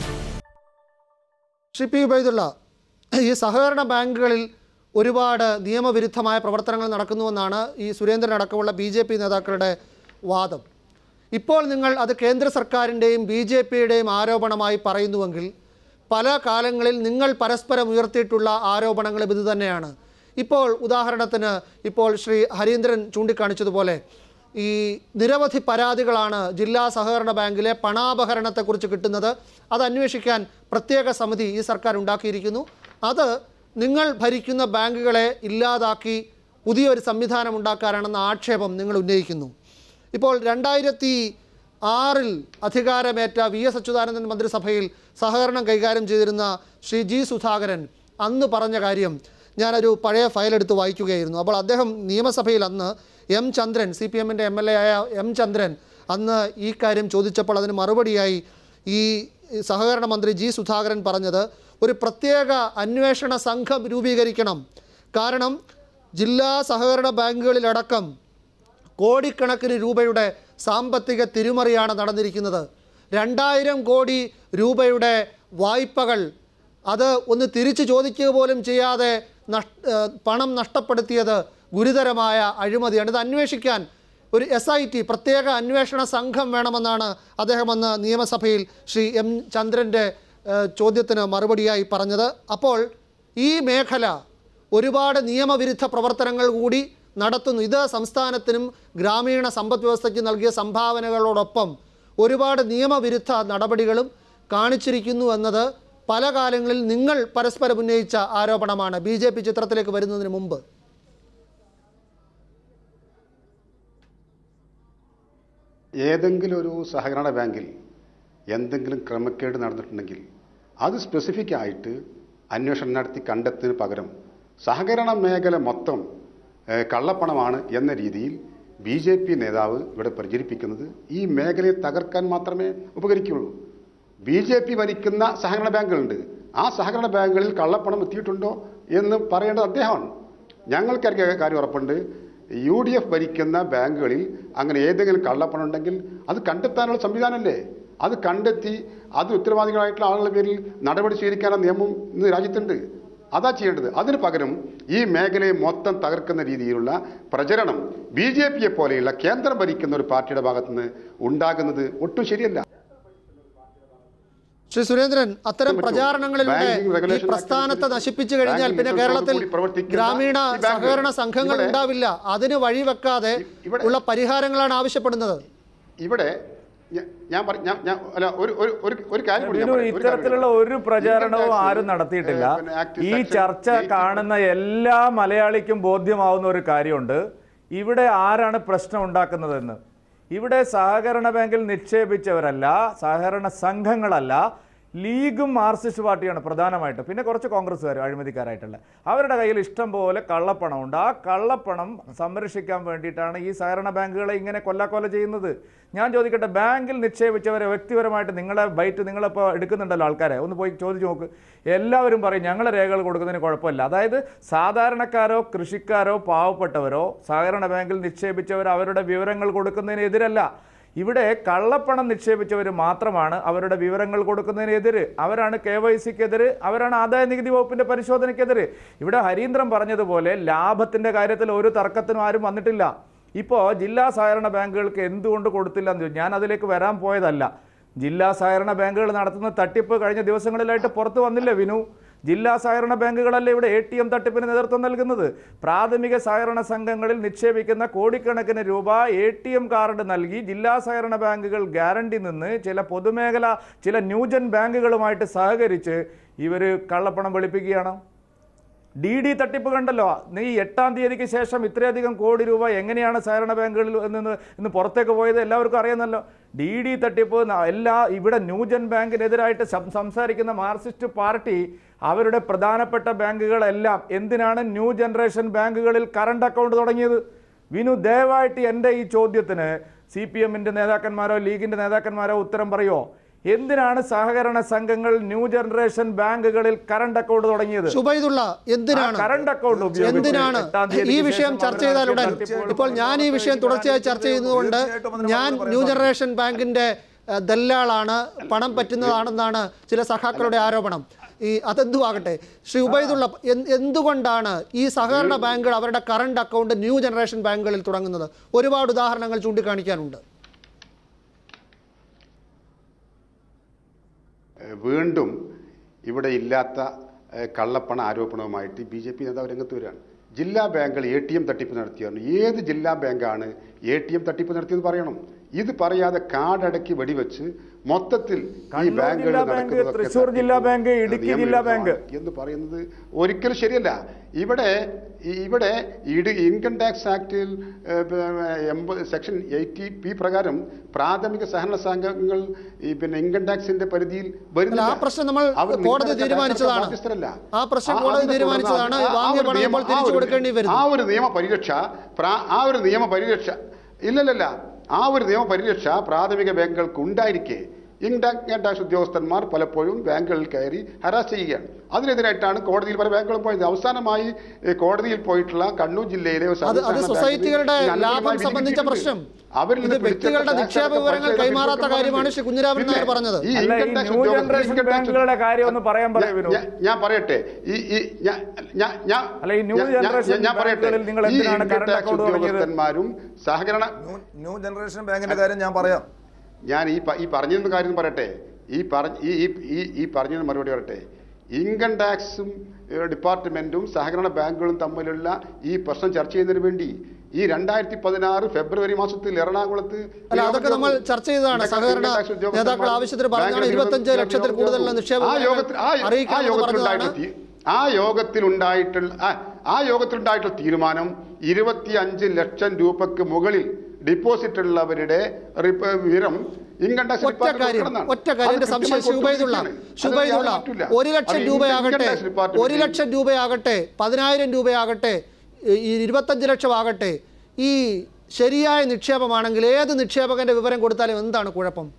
ശ്രീ പി ഉബൈദുള്ള ഈ സഹകരണ ബാങ്കുകളിൽ ഒരുപാട് നിയമവിരുദ്ധമായ പ്രവർത്തനങ്ങൾ നടക്കുന്നുവെന്നാണ് ഈ സുരേന്ദ്രൻ അടക്കമുള്ള ബി ജെ പി നേതാക്കളുടെ വാദം ഇപ്പോൾ നിങ്ങൾ അത് കേന്ദ്ര സർക്കാരിൻ്റെയും ബി ജെ പിയുടെയും ആരോപണമായി പറയുന്നുവെങ്കിൽ പല കാലങ്ങളിൽ നിങ്ങൾ പരസ്പരം ഉയർത്തിയിട്ടുള്ള ആരോപണങ്ങളും ഇത് തന്നെയാണ് ഇപ്പോൾ ഉദാഹരണത്തിന് ഇപ്പോൾ ശ്രീ ഹരീന്ദ്രൻ ചൂണ്ടിക്കാണിച്ചതുപോലെ ഈ നിരവധി പരാതികളാണ് ജില്ലാ സഹകരണ ബാങ്കിലെ പണാപഹരണത്തെക്കുറിച്ച് കിട്ടുന്നത് അത് അന്വേഷിക്കാൻ പ്രത്യേക സമിതി ഈ സർക്കാർ ഉണ്ടാക്കിയിരിക്കുന്നു അത് നിങ്ങൾ ഭരിക്കുന്ന ബാങ്കുകളെ ഇല്ലാതാക്കി പുതിയൊരു സംവിധാനം ഉണ്ടാക്കാനാണെന്ന ആക്ഷേപം നിങ്ങൾ ഉന്നയിക്കുന്നു ഇപ്പോൾ രണ്ടായിരത്തി ആറിൽ അധികാരമേറ്റ വി എസ് അച്യുതാനന്ദൻ മന്ത്രിസഭയിൽ സഹകരണം കൈകാര്യം ചെയ്തിരുന്ന ശ്രീ ജി സുധാകരൻ അന്ന് പറഞ്ഞ കാര്യം ഞാനൊരു പഴയ ഫയൽ എടുത്ത് വായിക്കുകയായിരുന്നു അപ്പോൾ അദ്ദേഹം നിയമസഭയിൽ അന്ന് എം ചന്ദ്രൻ സി പി എമ്മിൻ്റെ എം എൽ എ ആയ എം ചന്ദ്രൻ അന്ന് ഈ കാര്യം ചോദിച്ചപ്പോൾ അതിന് മറുപടിയായി ഈ സഹകരണ മന്ത്രി ജി സുധാകരൻ പറഞ്ഞത് ഒരു പ്രത്യേക അന്വേഷണ സംഘം രൂപീകരിക്കണം കാരണം ജില്ലാ സഹകരണ ബാങ്കുകളിലടക്കം കോടിക്കണക്കിന് രൂപയുടെ സാമ്പത്തിക തിരിമറിയാണ് നടന്നിരിക്കുന്നത് രണ്ടായിരം കോടി രൂപയുടെ വായ്പകൾ അത് ഒന്ന് തിരിച്ചു ചോദിക്കുക പോലും ചെയ്യാതെ നഷ് ഏഹ് പണം നഷ്ടപ്പെടുത്തിയത് ഗുരുതരമായ അഴിമതിയാണ് ഇത് അന്വേഷിക്കാൻ ഒരു എസ് ഐ ടി പ്രത്യേക അന്വേഷണ സംഘം വേണമെന്നാണ് അദ്ദേഹം അന്ന് നിയമസഭയിൽ ശ്രീ എം ചന്ദ്രൻ്റെ ഏഹ് ചോദ്യത്തിന് മറുപടിയായി പറഞ്ഞത് അപ്പോൾ ഈ മേഖല ഒരുപാട് നിയമവിരുദ്ധ പ്രവർത്തനങ്ങൾ കൂടി നടത്തുന്നു ഇത് സംസ്ഥാനത്തിനും ഗ്രാമീണ സമ്പദ് വ്യവസ്ഥയ്ക്ക് നൽകിയ സംഭാവനകളോടൊപ്പം ഒരുപാട് നിയമവിരുദ്ധ നടപടികളും കാണിച്ചിരിക്കുന്നു എന്നത് പല കാലങ്ങളിൽ നിങ്ങൾ പരസ്പരം ഉന്നയിച്ച ആരോപണമാണ് ബി ജെ പി ചിത്രത്തിലേക്ക് വരുന്നതിന് മുമ്പ് ഏതെങ്കിലും ഒരു സഹകരണ ബാങ്കിൽ എന്തെങ്കിലും ക്രമക്കേട് നടന്നിട്ടുണ്ടെങ്കിൽ അത് സ്പെസിഫിക് ആയിട്ട് അന്വേഷണം നടത്തി കണ്ടെത്തുന്നതിന് പകരം സഹകരണ മേഖല മൊത്തം ഏഹ്, കള്ളപ്പണമാണ് എന്ന രീതിയിൽ ബി ജെ പി നേതാവ് ഇവിടെ പ്രചരിപ്പിക്കുന്നത് ഈ മേഖലയെ തകർക്കാൻ മാത്രമേ ഉപകരിക്കുകയുള്ളൂ ബി ജെ പി ഭരിക്കുന്ന സഹകരണ ബാങ്കുകളുണ്ട് ആ സഹകരണ ബാങ്കുകളിൽ കള്ളപ്പണം എത്തിയിട്ടുണ്ടോ എന്ന് പറയേണ്ടത് അദ്ദേഹമാണ് ഞങ്ങൾക്കറിയ കാര്യം ഉറപ്പുണ്ട് യു ഡി എഫ് ഭരിക്കുന്ന ബാങ്കുകളിൽ അങ്ങനെ ഏതെങ്കിലും കള്ളപ്പണം ഉണ്ടെങ്കിൽ അത് കണ്ടെത്താനുള്ള സംവിധാനമല്ലേ അത് കണ്ടെത്തി അത് ഉത്തരവാദികളായിട്ടുള്ള ആളുകളുടെ പേരിൽ നടപടി സ്വീകരിക്കാനുള്ള നിയമം ഇന്ന് രാജ്യത്തുണ്ട് അതാ ചെയ്യേണ്ടത് അതിന് പകരം ഈ മേഖലയെ മൊത്തം തകർക്കുന്ന രീതിയിലുള്ള പ്രചരണം ബി ജെ പിയെ പോലെയുള്ള കേന്ദ്രം ഭരിക്കുന്ന ഒരു പാർട്ടിയുടെ ഭാഗത്തുനിന്ന് ഉണ്ടാകുന്നത് ഒട്ടും ശരിയല്ല ശ്രീ സുരേന്ദ്രൻ അത്തരം പറ്റുമോ? പ്രചാരണങ്ങളിലൂടെ ബാങ്കിംഗ് ഈ റെഗുലേഷൻ പ്രസ്ഥാനത്തെ ആക്ട് നശിപ്പിച്ചു കഴിഞ്ഞാൽ ബാങ്കിംഗ് പിന്നെ ഇൻട്രസ്റ്റോട് കേരളത്തിൽ കൂടി പ്രവർത്തിക്കുന്ന ഗ്രാമീണ ഈ ബാങ്ക് സഹകരണ സംഘങ്ങൾ ഇവിടെ- ഉണ്ടാവില്ല അതിന് വഴിവെക്കാതെ ഇവിടെ- ഉള്ള പരിഹാരങ്ങളാണ് ആവശ്യപ്പെടുന്നത് ഇവിടെ ഞ- ഞാൻ പറ- ഞാൻ- ഞാൻ- അല്ല ഒരു ഒരു ഒരു- ഒരു കാര്യം കൂടി ഞാൻ വിനു പറയാം. ഒരു കാര്യം ഇത്തരത്തിലുള്ള കൂടി. ഒരു പ്രചാരണവും Income tax, ആരും നടത്തിയിട്ടില്ല ഏഹ്, പിന്നെ Act ഈ section ചർച്ച 80 കാണുന്ന എല്ലാ മലയാളിക്കും ബോധ്യമാവുന്ന ഒരു കാര്യമുണ്ട് ഇവിടെ ആരാണ് പ്രശ്നം ഉണ്ടാക്കുന്നതെന്ന് ഇവിടെ സഹകരണ ബാങ്കിൽ നിക്ഷേപിച്ചവരല്ല സഹകരണ സംഘങ്ങളല്ല ലീഗും മാർക്സിസ്റ്റ് പാർട്ടിയാണ് പ്രധാനമായിട്ട് പിന്നെ കുറച്ച് കോൺഗ്രസ്സുകാർ അഴിമതിക്കാരായിട്ടുള്ള അവരുടെ കയ്യിൽ ഇഷ്ടം പോലെ കള്ളപ്പണമുണ്ട് ആ കള്ളപ്പണം സംരക്ഷിക്കാൻ വേണ്ടിയിട്ടാണ് ഈ സഹകരണ ബാങ്കുകളെ ഇങ്ങനെ കൊല്ലാക്കൊല ചെയ്യുന്നത് ഞാൻ ചോദിക്കട്ടെ ബാങ്കിൽ നിക്ഷേപിച്ചവരെ വ്യക്തിപരമായിട്ട് നിങ്ങളെ ബൈറ്റ് നിങ്ങളിപ്പോൾ എടുക്കുന്നുണ്ടല്ലോ ആൾക്കാരെ ഒന്ന് പോയി ചോദിച്ചു നോക്ക് എല്ലാവരും പറയും ഞങ്ങളെ രേഖകൾ കൊടുക്കുന്നതിന് കുഴപ്പമില്ല അതായത് സാധാരണക്കാരോ കൃഷിക്കാരോ പാവപ്പെട്ടവരോ സഹകരണ ബാങ്കിൽ നിക്ഷേപിച്ചവർ അവരുടെ വിവരങ്ങൾ കൊടുക്കുന്നതിന് എതിരല്ല ഇവിടെ കള്ളപ്പണം നിക്ഷേപിച്ചവർ മാത്രമാണ് അവരുടെ വിവരങ്ങൾ കൊടുക്കുന്നതിനെതിര് അവരാണ് കെ വൈ സിക്കെതിര് അവരാണ് ആദായ നികുതി വകുപ്പിന്റെ പരിശോധനയ്ക്കെതിര് ഇവിടെ ഹരീന്ദ്രൻ പറഞ്ഞതുപോലെ ലാഭത്തിന്റെ കാര്യത്തിൽ ഒരു തർക്കത്തിനും ആരും വന്നിട്ടില്ല ഇപ്പോൾ ജില്ലാ സഹകരണ ബാങ്കുകൾക്ക് എന്തുകൊണ്ട് കൊടുത്തില്ല എന്ന് ചോദിച്ചു ഞാൻ അതിലേക്ക് വരാൻ പോയതല്ല ജില്ലാ സഹകരണ ബാങ്കുകൾ നടത്തുന്ന തട്ടിപ്പ് കഴിഞ്ഞ ദിവസങ്ങളിലായിട്ട് പുറത്തു വന്നില്ലേ വിനു ജില്ലാ സഹകരണ ബാങ്കുകളല്ലേ ഇവിടെ എ ടി എം തട്ടിപ്പിന് നേതൃത്വം നൽകുന്നത് പ്രാഥമിക സഹകരണ സംഘങ്ങളിൽ നിക്ഷേപിക്കുന്ന കോടിക്കണക്കിന് രൂപ എ ടി എം കാർഡ് നൽകി ജില്ലാ സഹകരണ ബാങ്കുകൾ ഗ്യാരണ്ടി നിന്ന് ചില പൊതുമേഖല ചില ന്യൂജൻ ബാങ്കുകളുമായിട്ട് സഹകരിച്ച് ഇവർ കള്ളപ്പണം വെളുപ്പിക്കുകയാണ് ഡി ഡി തട്ടിപ്പ് കണ്ടല്ലോ നീ എട്ടാം തീയതിക്ക് ശേഷം ഇത്രയധികം കോടി രൂപ എങ്ങനെയാണ് സഹകരണ ബാങ്കുകളിൽ നിന്ന് ഇന്ന് പുറത്തേക്ക് പോയത് എല്ലാവർക്കും അറിയാമല്ലോ ഡി ഡി തട്ടിപ്പ് ന- എല്ലാ ഇവിടെ ന്യൂജൻ ബാങ്കിനെതിരായിട്ട് സം- സംസാരിക്കുന്ന മാർക്സിസ്റ്റ് പാർട്ടി അവരുടെ പ്രധാനപ്പെട്ട ബാങ്കുകളെല്ലാം എന്തിനാണ് ന്യൂ ജനറേഷൻ ബാങ്കുകളിൽ കറണ്ട് അക്കൗണ്ട് തുടങ്ങിയത് വിനു ദയവായിട്ട് എൻ്റെ ഈ ചോദ്യത്തിന് സി പി എമ്മിൻ്റെ നേതാക്കന്മാരോ ലീഗിൻ്റെ നേതാക്കന്മാരോ ഉത്തരം പറയുമോ എന്തിനാണ് സഹകരണ സംഘങ്ങൾ ന്യൂ ജനറേഷൻ ബാങ്കുകളിൽ കറണ്ട് അക്കൗണ്ട് തുടങ്ങിയത് സുബൈദുള്ള എന്തിനാണ് ആ കറണ്ട് അക്കൗണ്ട് ഉപയോഗിച്ച് എന്തിനാണ് എട്ടാം തീയതിക്ക് ഈ വിഷയം ശേഷം ചർച്ച അവർ ചെയ്താലുടൻ നടത്തിയ തട്ടിപ്പുകൾ ഇപ്പോൾ ഞാൻ ഈ വിഷയം തുടർച്ചയായി ചർച്ച ചെയ്യുന്നതുകൊണ്ട് തീർച്ചയായിട്ടും അതിന് ഞാൻ മറുപടി ന്യൂ പറയാൻ ജനറേഷൻ ബാങ്കിന്റെ ഏഹ്, ദല്ലാളാണ് പണം പറ്റുന്നതാണെന്നാണ് ചില സഖാക്കളുടെ ആരോപണം ഈ അതെന്തു ആകട്ടെ ശ്രീ ഉബൈദുള്ള എന്ത്- എന്തുകൊണ്ടാണ് ഈ സഹകരണ ബാങ്കുകൾ അവരുടെ കറണ്ട് അക്കൗണ്ട് ന്യൂ ജനറേഷൻ ബാങ്കുകളിൽ തുടങ്ങുന്നത് ഒരുപാട് ഉദാഹരണങ്ങൾ ചൂണ്ടിക്കാണിക്കാനുണ്ട് ഏഹ് വീണ്ടും ഇവിടെ ഇല്ലാത്ത ഏഹ് കള്ളപ്പണ ആരോപണവുമായിട്ട് ബി ജെ പി നേതാവ് രംഗത്ത് വരികയാണ് ജില്ലാ ബാങ്കുകൾ എ ടി എം തട്ടിപ്പ് നടത്തിയാണ് ഏത് ജില്ലാ ബാങ്കാണ് എ ടി എം തട്ടിപ്പ് നടത്തിയെന്ന് പറയണം ഇത് പറയാതെ കാടടക്കി വെടിവെച്ച് മൊത്തത്തിൽ ഈ കണ്ണൂർ ബാങ്കുകൾ ജില്ലാ ബാങ്ക്, നടക്കുന്നതൊക്കെ തൃശ്ശൂർ തട്ടിപ്പ്, ജില്ലാ ബാങ്ക്, ഇടുക്കി ജില്ലാ ബാങ്ക്. എന്ന് പറയുന്നത് ഒരിക്കലും ശരിയല്ല ഇവിടെ ഈ- ഇവിടെ ഇട് ഇൻകം ടാക്സ് ആക്ടിൽ ഏഹ്, പിന്നെ എൺപത് സെക്ഷൻ എയ്റ്റി പി പ്രകാരം പ്രാഥമിക സഹകരണ സംഘങ്ങൾ ഈ പിന്നെ ഇൻകം ടാക്സിന്റെ പരിധിയിൽ വരുന്നില്ല അല്ല, ആ പ്രശ്നം നമ്മൾ അവർ കോടതി നിങ്ങളുടെ തീരുമാനിച്ചതാണ്. ബാധ്യസ്ഥരല്ല. ആ പ്രശ്നം ആ- കോടതി അതിനെ തീരുമാനിച്ചതാണ്. തുടർന്ന് ആ- ആ വാങ്ങിയ ഒരു പണം നിയമം- ഇപ്പോൾ തിരിച്ചു ആ ഒരു- കൊടുക്കേണ്ടി വരുന്നു. ആ ഒരു നിയമ പരിരക്ഷ പ്രാ- ആ ഒരു നിയമ പരിരക്ഷ ഇല്ലല്ലല്ല ആ ഒരു നിയമ പരിരക്ഷ പ്രാഥമിക ബാങ്കുകൾക്ക് ഉണ്ടായിരിക്കെ ഇൻകം ടാക്സ് ഉദ്യോഗസ്ഥന്മാർ പലപ്പോഴും ബാങ്കുകളിൽ കയറി ഹരാസ് ചെയ്യുകയാണ് അതിനെതിരായിട്ടാണ് കോടതിയിൽ പല ബാങ്കുകളും പോയത് അവസാനമായി ഏ, കോടതിയിൽ പോയിട്ടുള്ള കണ്ണൂർ ജില്ലയിലെ ഒരു അത് അത് സഹകരണ ബാങ്കിന് സൊസൈറ്റികളുടെ ഈ അനുകൂലമായ ലാഭം വിധി സംബന്ധിച്ച കിട്ടിയിട്ടുണ്ട്. പ്രശ്നം അവരിൽ ഇത് നിന്ന് പിടിച്ചെടുത്ത വ്യക്തികളുടെ tax നിക്ഷേപ അടക്കം വിവരങ്ങൾ പലിശ കൈമാറാത്ത തിരിച്ചു കാര്യമാണ് ശ്രീ കുഞ്ഞിരാമൻ പിന്നെ നായർ പറഞ്ഞത്. ഈ അല്ല, income ഈ tax ന്യൂ ഉദ്യോഗസ്ഥർ ജനറേഷൻ income tax ബാങ്കുകളുടെ കാര്യം ഒന്ന് പറയാൻ പറയൂ, വിനു. ഞാൻ- ഞാൻ പറയട്ടെ ഈ ഈ ഞാൻ ഞാൻ ഞാൻ അല്ല, ഈ ന്യൂ ഞാൻ- ഞാൻ- ജനറേഷൻ ഞാൻ പറയട്ടെ ബാങ്കുകളിൽ നിങ്ങൾ ഈ എന്തിനാണ് income കറണ്ട് tax അക്കൗണ്ട് തുടങ്ങിയത്? ഉദ്യോഗസ്ഥന്മാരും സഹകരണ ന്യൂ ന്യൂ ജനറേഷൻ ബാങ്കിന്റെ കാര്യം ഞാൻ പറയാം ഞാൻ ഈ പ- ഈ പറഞ്ഞിരുന്ന കാര്യം പറയട്ടെ ഈ പറഞ്ഞ ഈ ഈ- ഈ ഈ പറഞ്ഞതിന് മറുപടി പറയട്ടെ ഇൻകം ടാക്സും ഏഹ്, ഡിപ്പാർട്ട്മെന്റും സഹകരണ ബാങ്കുകളും തമ്മിലുള്ള ഈ പ്രശ്നം ചർച്ച ചെയ്യുന്നതിന് വേണ്ടി ഈ രണ്ടായിരത്തി പതിനാറ് ഫെബ്രുവരി മാസത്തിൽ എറണാകുളത്ത് അല്ല, അതൊക്കെ നമ്മൾ ചർച്ച ചെയ്തതാണ്. ഇൻകം സഹകരണ ടാക്സ് ഉദ്യോഗസ്ഥന്മാർ നേതാക്കൾ ആവശ്യത്തിന് പറഞ്ഞതാണ് ബാങ്കുകളിൽ 25 ലക്ഷത്തിൽ കൂടുതൽ യോഗം നിക്ഷേപ ആ വിവരങ്ങൾ യോഗത്തിൽ ആ- ആ അറിയിക്കണമെന്ന് യോഗത്തിലുണ്ടായിട്ടുള്ള പറഞ്ഞതാണ്. തീ- ആ യോഗത്തിൽ ഉണ്ടായിട്ടുള്ള ആ- ആ യോഗത്തിലുണ്ടായിട്ടുള്ള തീരുമാനം ഇരുപത്തി അഞ്ച് ലക്ഷം രൂപക്ക് മുകളിൽ ഡിപ്പോസിറ്റ് ഉള്ളവരുടെ റിപ്പ- വിവരം ഇൻകം ടാക്സ് ഒറ്റ ഡിപ്പാർട്ട്മെന്റ് കാര്യം കൊടുക്കണമെന്നാണ്. ഒറ്റ കാര്യം അത് എന്റെ സംശയം കൃത്യമായി ശുഭൈദുള്ള കൊടുത്തിരിക്കുകയാണ്. ശുഭൈദുള്ള അതിൽ യാതൊരു മാറ്റവുമില്ല. ഒരു ലക്ഷം അത് ഇൻകം രൂപയാകട്ടെ ടാക്സ് ഡിപ്പാർട്ട്മെന്റ് ഒരു ലക്ഷം രൂപയാകട്ടെ പതിനായിരം രൂപയാകട്ടെ ഈ ഇരുപത്തഞ്ച് ലക്ഷം ആകട്ടെ ഈ ശരിയായ നിക്ഷേപമാണെങ്കിൽ ഏത് നിക്ഷേപകന്റെ വിവരം കൊടുത്താലും എന്താണ് കുഴപ്പം